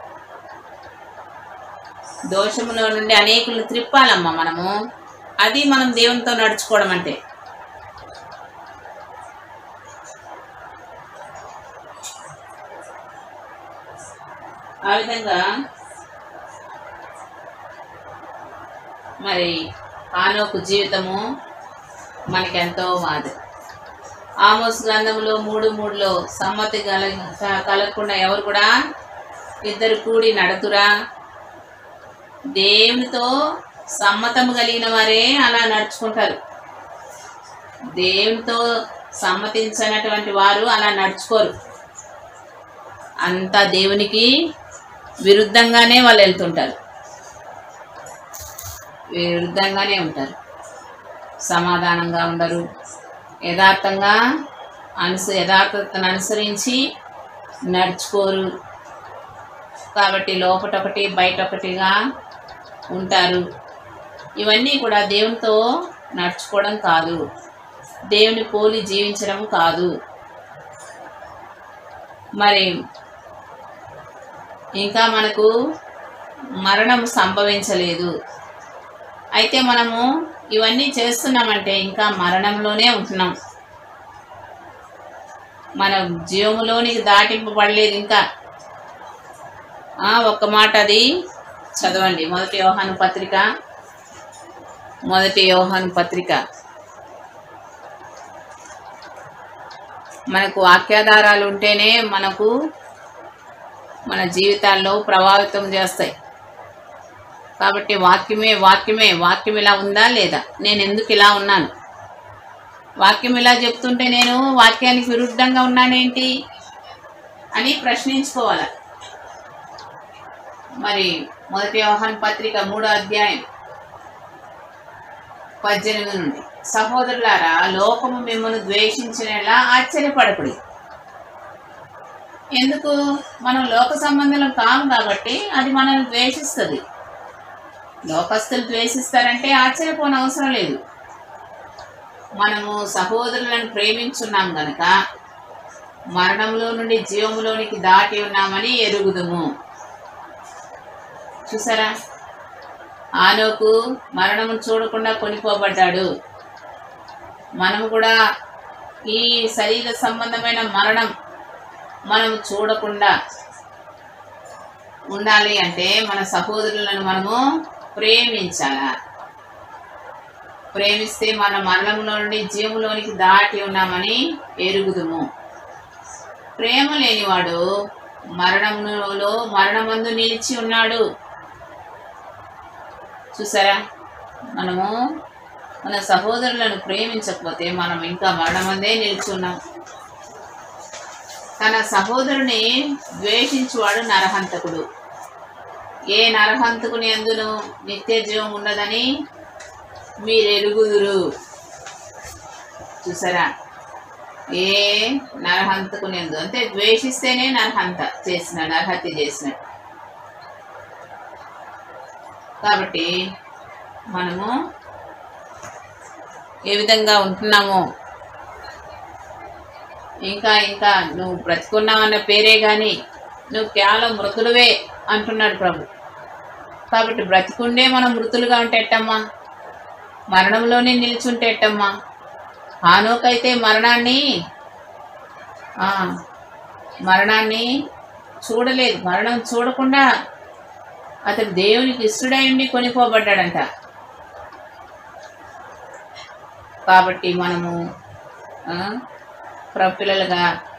దోషములో నుండి అనేకులను త్రిప్పాలమ్మా మనము అది మనం దేవునితో నడుచుకోవడం అంటే ఆ విధంగా మరి ఆనోకు జీవితము మనకెంతో మాది ఆమోస్ గ్రంథంలో మూడు మూడులో సమ్మతి కల కలగకుండా ఎవరు కూడా ఇద్దరు కూడి నడుతురా దేవునితో సమ్మతము కలిగిన వారే అలా నడుచుకుంటారు దేవునితో సమ్మతించినటువంటి వారు అలా నడుచుకోరు అంతా దేవునికి విరుద్ధంగానే వాళ్ళు వెళ్తుంటారు విరుద్ధంగానే ఉంటారు సమాధానంగా ఉండరు యథార్థంగా అనుస యథార్థతను అనుసరించి నడుచుకోరు కాబట్టి లోపటొకటి బయట ఒకటిగా ఉంటారు ఇవన్నీ కూడా దేవునితో నడుచుకోవడం కాదు దేవుని పోలి జీవించడం కాదు మరి ఇంకా మనకు మరణం సంభవించలేదు అయితే మనము ఇవన్నీ చేస్తున్నామంటే ఇంకా మరణంలోనే ఉంటున్నాం మన జీవములోనికి దాటింపబడలేదు ఇంకా ఆ, ఒక్క మాట అది చదవండి మొదటి యోహాను పత్రిక మొదటి యోహాను పత్రిక మనకు వాక్యాధారాలు ఉంటేనే మనకు మన జీవితాల్లో ప్రభావితం చేస్తాయి కాబట్టి వాక్యమే వాక్యమే వాక్యం ఇలా ఉందా లేదా నేను ఎందుకు ఇలా ఉన్నాను వాక్యం ఇలా చెప్తుంటే నేను వాక్యానికి విరుద్ధంగా ఉన్నానేంటి అని ప్రశ్నించుకోవాలి మరి మొదటి వ్యవహాన్ పత్రిక మూడో అధ్యాయం పద్దెనిమిది నుండి సహోదరులారా లోకము మిమ్మల్ని ద్వేషించినలా ఆశ్చర్యపడకుడి ఎందుకు మనం లోక సంబంధం కాము కాబట్టి అది మనల్ని ద్వేషిస్తుంది లోకస్తులు ద్వేషిస్తారంటే ఆశ్చర్యపోని అవసరం లేదు మనము సహోదరులను ప్రేమించున్నాం గనక మరణంలో నుండి జీవములోనికి దాటి ఉన్నామని ఎరుగుదుము చూసారా ఆనోకు మరణము చూడకుండా కొనిపోబడ్డాడు మనము కూడా ఈ శరీర సంబంధమైన మరణం మనం చూడకుండా ఉండాలి అంటే మన సహోదరులను మనము ప్రేమించాలా ప్రేమిస్తే మన మరణంలో నుండి జీవంలోనికి దాటి ఉన్నామని ఎరుగుదుము ప్రేమ లేనివాడు మరణములో మరణమందు నిలిచి ఉన్నాడు చూసారా మనము మన సహోదరులను ప్రేమించకపోతే మనం ఇంకా మరణమందే నిలిచి ఉన్నాం తన సహోదరుని ద్వేషించువాడు నరహంతకుడు ఏ నరహంతకుని అందును నిత్య జీవం ఉండదని మీరు ఎరుగుదురు చూసారా ఏ నరహంతకుని ఎందు అంటే ద్వేషిస్తేనే నరహంత చేసిన నరహత్య చేసినట్టు కాబట్టి మనము ఏ విధంగా ఉంటున్నామో ఇంకా ఇంకా నువ్వు బ్రతుకున్నావన్న పేరే కానీ నువ్వు కేవలం మృతులువే అంటున్నాడు ప్రభు కాబట్టి బ్రతికుండే మనం మృతులుగా ఉంటే ఎట్టమ్మా మరణంలోనే నిలిచుంటే ఎట్టమ్మా హానోకైతే మరణాన్ని ఆ, మరణాన్ని చూడలేదు మరణం చూడకుండా అతడు దేవునికి ఇష్టడై ఉండి కొనిపోబడ్డాడంట కాబట్టి మనము ఆ, ప్రభు పిల్లలుగా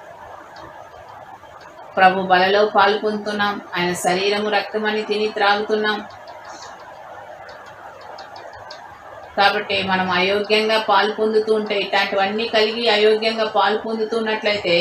ప్రభు బలలో పాల్పొందుతున్నాం ఆయన శరీరము రక్తమని తిని త్రాగుతున్నాం కాబట్టి మనం అయోగ్యంగా పాలు పొందుతూ ఉంటే ఇట్లాంటివన్నీ కలిగి అయోగ్యంగా పాలు పొందుతున్నట్లయితే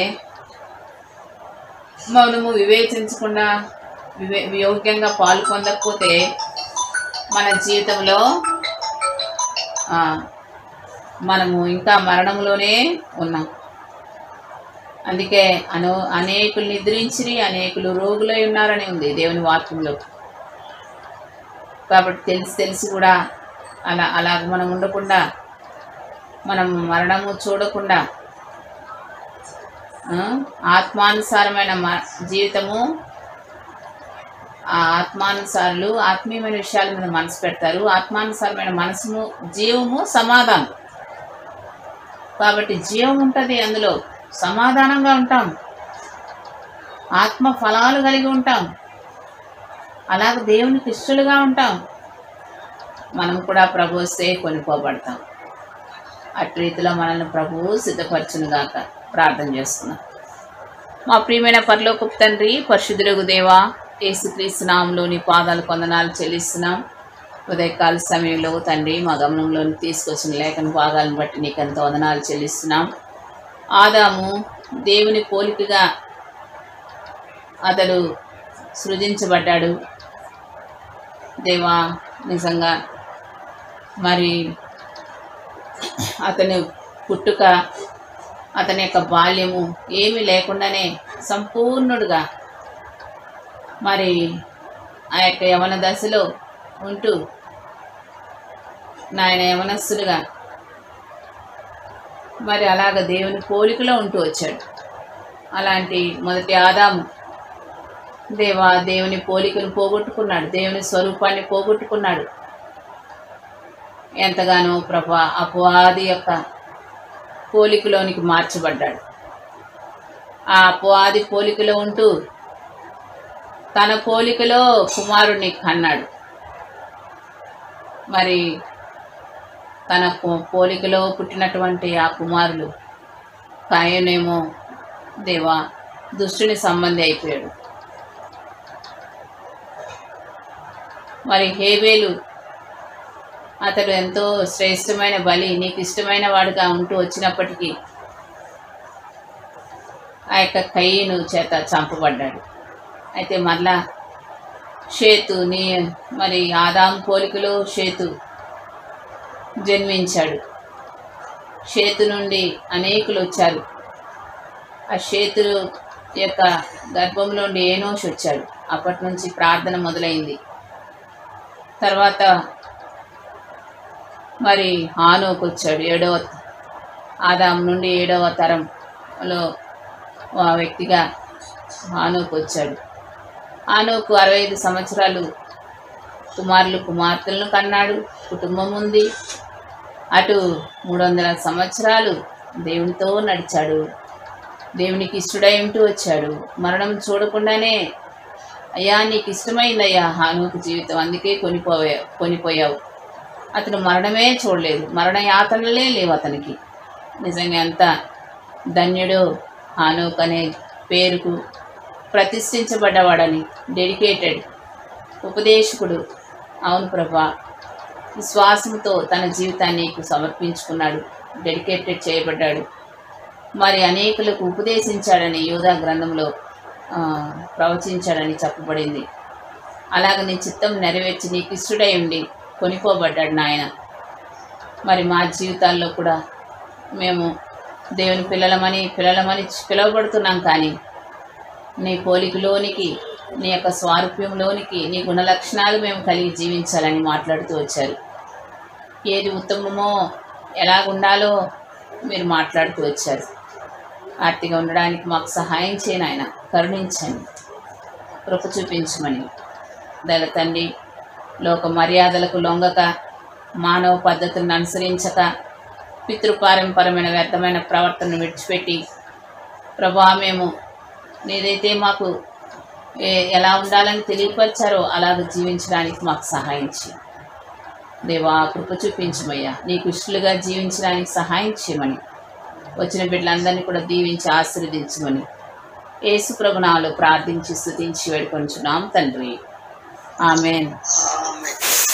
మనము వివేచించకుండా వివే యోగ్యంగా పాలు పొందకపోతే మన జీవితంలో ఆ, మనము ఇంకా మరణంలోనే ఉన్నాం అందుకే అను అనేకులు నిద్రించిరి అనేకులు రోగులై ఉన్నారని ఉంది దేవుని వాక్యంలో కాబట్టి తెలిసి తెలిసి కూడా అలా అలా మనం ఉండకుండా మనం మరణము చూడకుండా ఆ, ఆత్మానుసారమైన మ జీవితము ఆ ఆత్మానుసారులు ఆత్మీయమైన విషయాల మీద మనసు పెడతారు ఆత్మానుసారమైన మనసుము జీవము సమాధానం కాబట్టి జీవం ఉంటుంది అందులో సమాధానంగా ఉంటాం ఆత్మ ఫలాలు కలిగి ఉంటాం అలాగ దేవునికి ఇష్టలుగా ఉంటాం మనం కూడా ప్రభు వస్తే కొనుక్కోబడతాం అటు రీతిలో మనల్ని ప్రభువు సిద్ధపరచునుగాక ప్రార్థన చేస్తున్నాం మా ప్రియమైన పరలోకపు తండ్రి పరిశుద్ధులకు దేవా యేసుక్రీస్తు నామంలోని పాదాలు కొందనాలు చెల్లిస్తున్నాం ఉదయకాల సమయంలో తండ్రి మా గమనంలోని తీసుకొచ్చిన లేఖన భాగాలను బట్టి నీకు ఎంతో వందనాలు చెల్లిస్తున్నాం ఆదాము దేవుని పోలికగా అతడు సృజించబడ్డాడు దేవా నిజంగా మరి అతని పుట్టుక అతని యొక్క బాల్యము ఏమీ లేకుండానే సంపూర్ణుడుగా మరి ఆ యొక్క యవన దశలో ఉంటూ నాయన యవనస్తుడుగా మరి అలాగ దేవుని పోలికలో ఉంటూ వచ్చాడు అలాంటి మొదటి ఆదాము దేవా దేవుని పోలికను పోగొట్టుకున్నాడు దేవుని స్వరూపాన్ని పోగొట్టుకున్నాడు ఎంతగానో ప్రభా అపవాది యొక్క పోలికలోనికి మార్చబడ్డాడు ఆ అపవాది పోలికలో ఉంటూ తన పోలికలో కుమారుణ్ణి కన్నాడు మరి తన పో- పోలికలో పుట్టినటువంటి ఆ కుమారులు కాయనేమో దేవా దుష్టుని సంబంధి అయిపోయాడు మరి హేబేలు అతడు ఎంతో శ్రేష్టమైన బలి నీకు ఇష్టమైన వాడుగా ఉంటూ వచ్చినప్పటికీ ఆ యొక్క కయ్యను చేత చంపబడ్డాడు అయితే మరలా షేతు నీ మరి ఆదాం పోలికలో షేతు జన్మించాడు షేతు నుండి అనేకులు వచ్చారు ఆ షేతు యొక్క గర్భంలో నుండి ఏనోష్ వచ్చాడు అప్పటి నుంచి ప్రార్థన మొదలైంది తర్వాత మరి హానోకు వచ్చాడు ఏడవ ఆదాం నుండి ఏడవ తరంలో ఆ వ్యక్తిగా హానోకు వచ్చాడు హానోకు అరవై ఐదు సంవత్సరాలు కుమారులు కుమార్తెలను కన్నాడు కుటుంబం ఉంది అటు మూడు వందల సంవత్సరాలు దేవునితో నడిచాడు దేవునికి ఇష్టడై ఉంటూ వచ్చాడు మరణం చూడకుండానే అయ్యా నీకు ఇష్టమైందయ్యా హానుకు జీవితం అందుకే కొనిపోయా కొనిపోయావు అతను మరణమే చూడలేదు మరణ యాతనలే లేవు అతనికి నిజంగా ఎంత ధన్యుడు హానూక్ అనే పేరుకు ప్రతిష్ఠించబడ్డవాడని డెడికేటెడ్ ఉపదేశకుడు అవును ప్రభా విశ్వాసంతో తన జీవితాన్ని నీకు సమర్పించుకున్నాడు డెడికేటెడ్ చేయబడ్డాడు మరి అనేకులకు ఉపదేశించాడని యోధా గ్రంథంలో ఆ, ప్రవచించాడని చెప్పబడింది అలాగ నీ చిత్తం నెరవేర్చి నీకు ఇష్టడై ఉండి కొనిపోబడ్డాడు నాయన మరి మా జీవితాల్లో కూడా మేము దేవుని పిల్లలమని పిల్లలమని పిలువబడుతున్నాం కానీ నీ పోలికలోనికి నీ యొక్క స్వారూప్యంలోనికి నీ గుణ లక్షణాలు మేము కలిగి జీవించాలని మాట్లాడుతూ వచ్చారు ఏది ఉత్తమమో ఎలాగుండాలో మీరు మాట్లాడుతూ వచ్చారు ఆర్తిగా ఉండడానికి మాకు సహాయం చేయను ఆయన కరుణించండి కృప చూపించమని దళ తండ్రి లోక మర్యాదలకు లొంగక మానవ పద్ధతులను అనుసరించక పితృపారంపరమైన వ్యర్థమైన ప్రవర్తనను విడిచిపెట్టి ప్రభా మేము నీదైతే మాకు ఏ- ఎలా ఉండాలని తెలియపరిచారో అలాగ జీవించడానికి మాకు సహాయం చేయి దేవా కృప చూపించమయ్యా నీకు ఇష్టలుగా జీవించడానికి సహాయం చేయమని వచ్చిన బిడ్డలందరినీ కూడా దీవించి ఆశీర్వదించమని యేసు ప్రభునాలు ప్రార్థించి స్తుతించి వేడుకొంచున్నాం తండ్రి ఆమెన్ ఆమేన్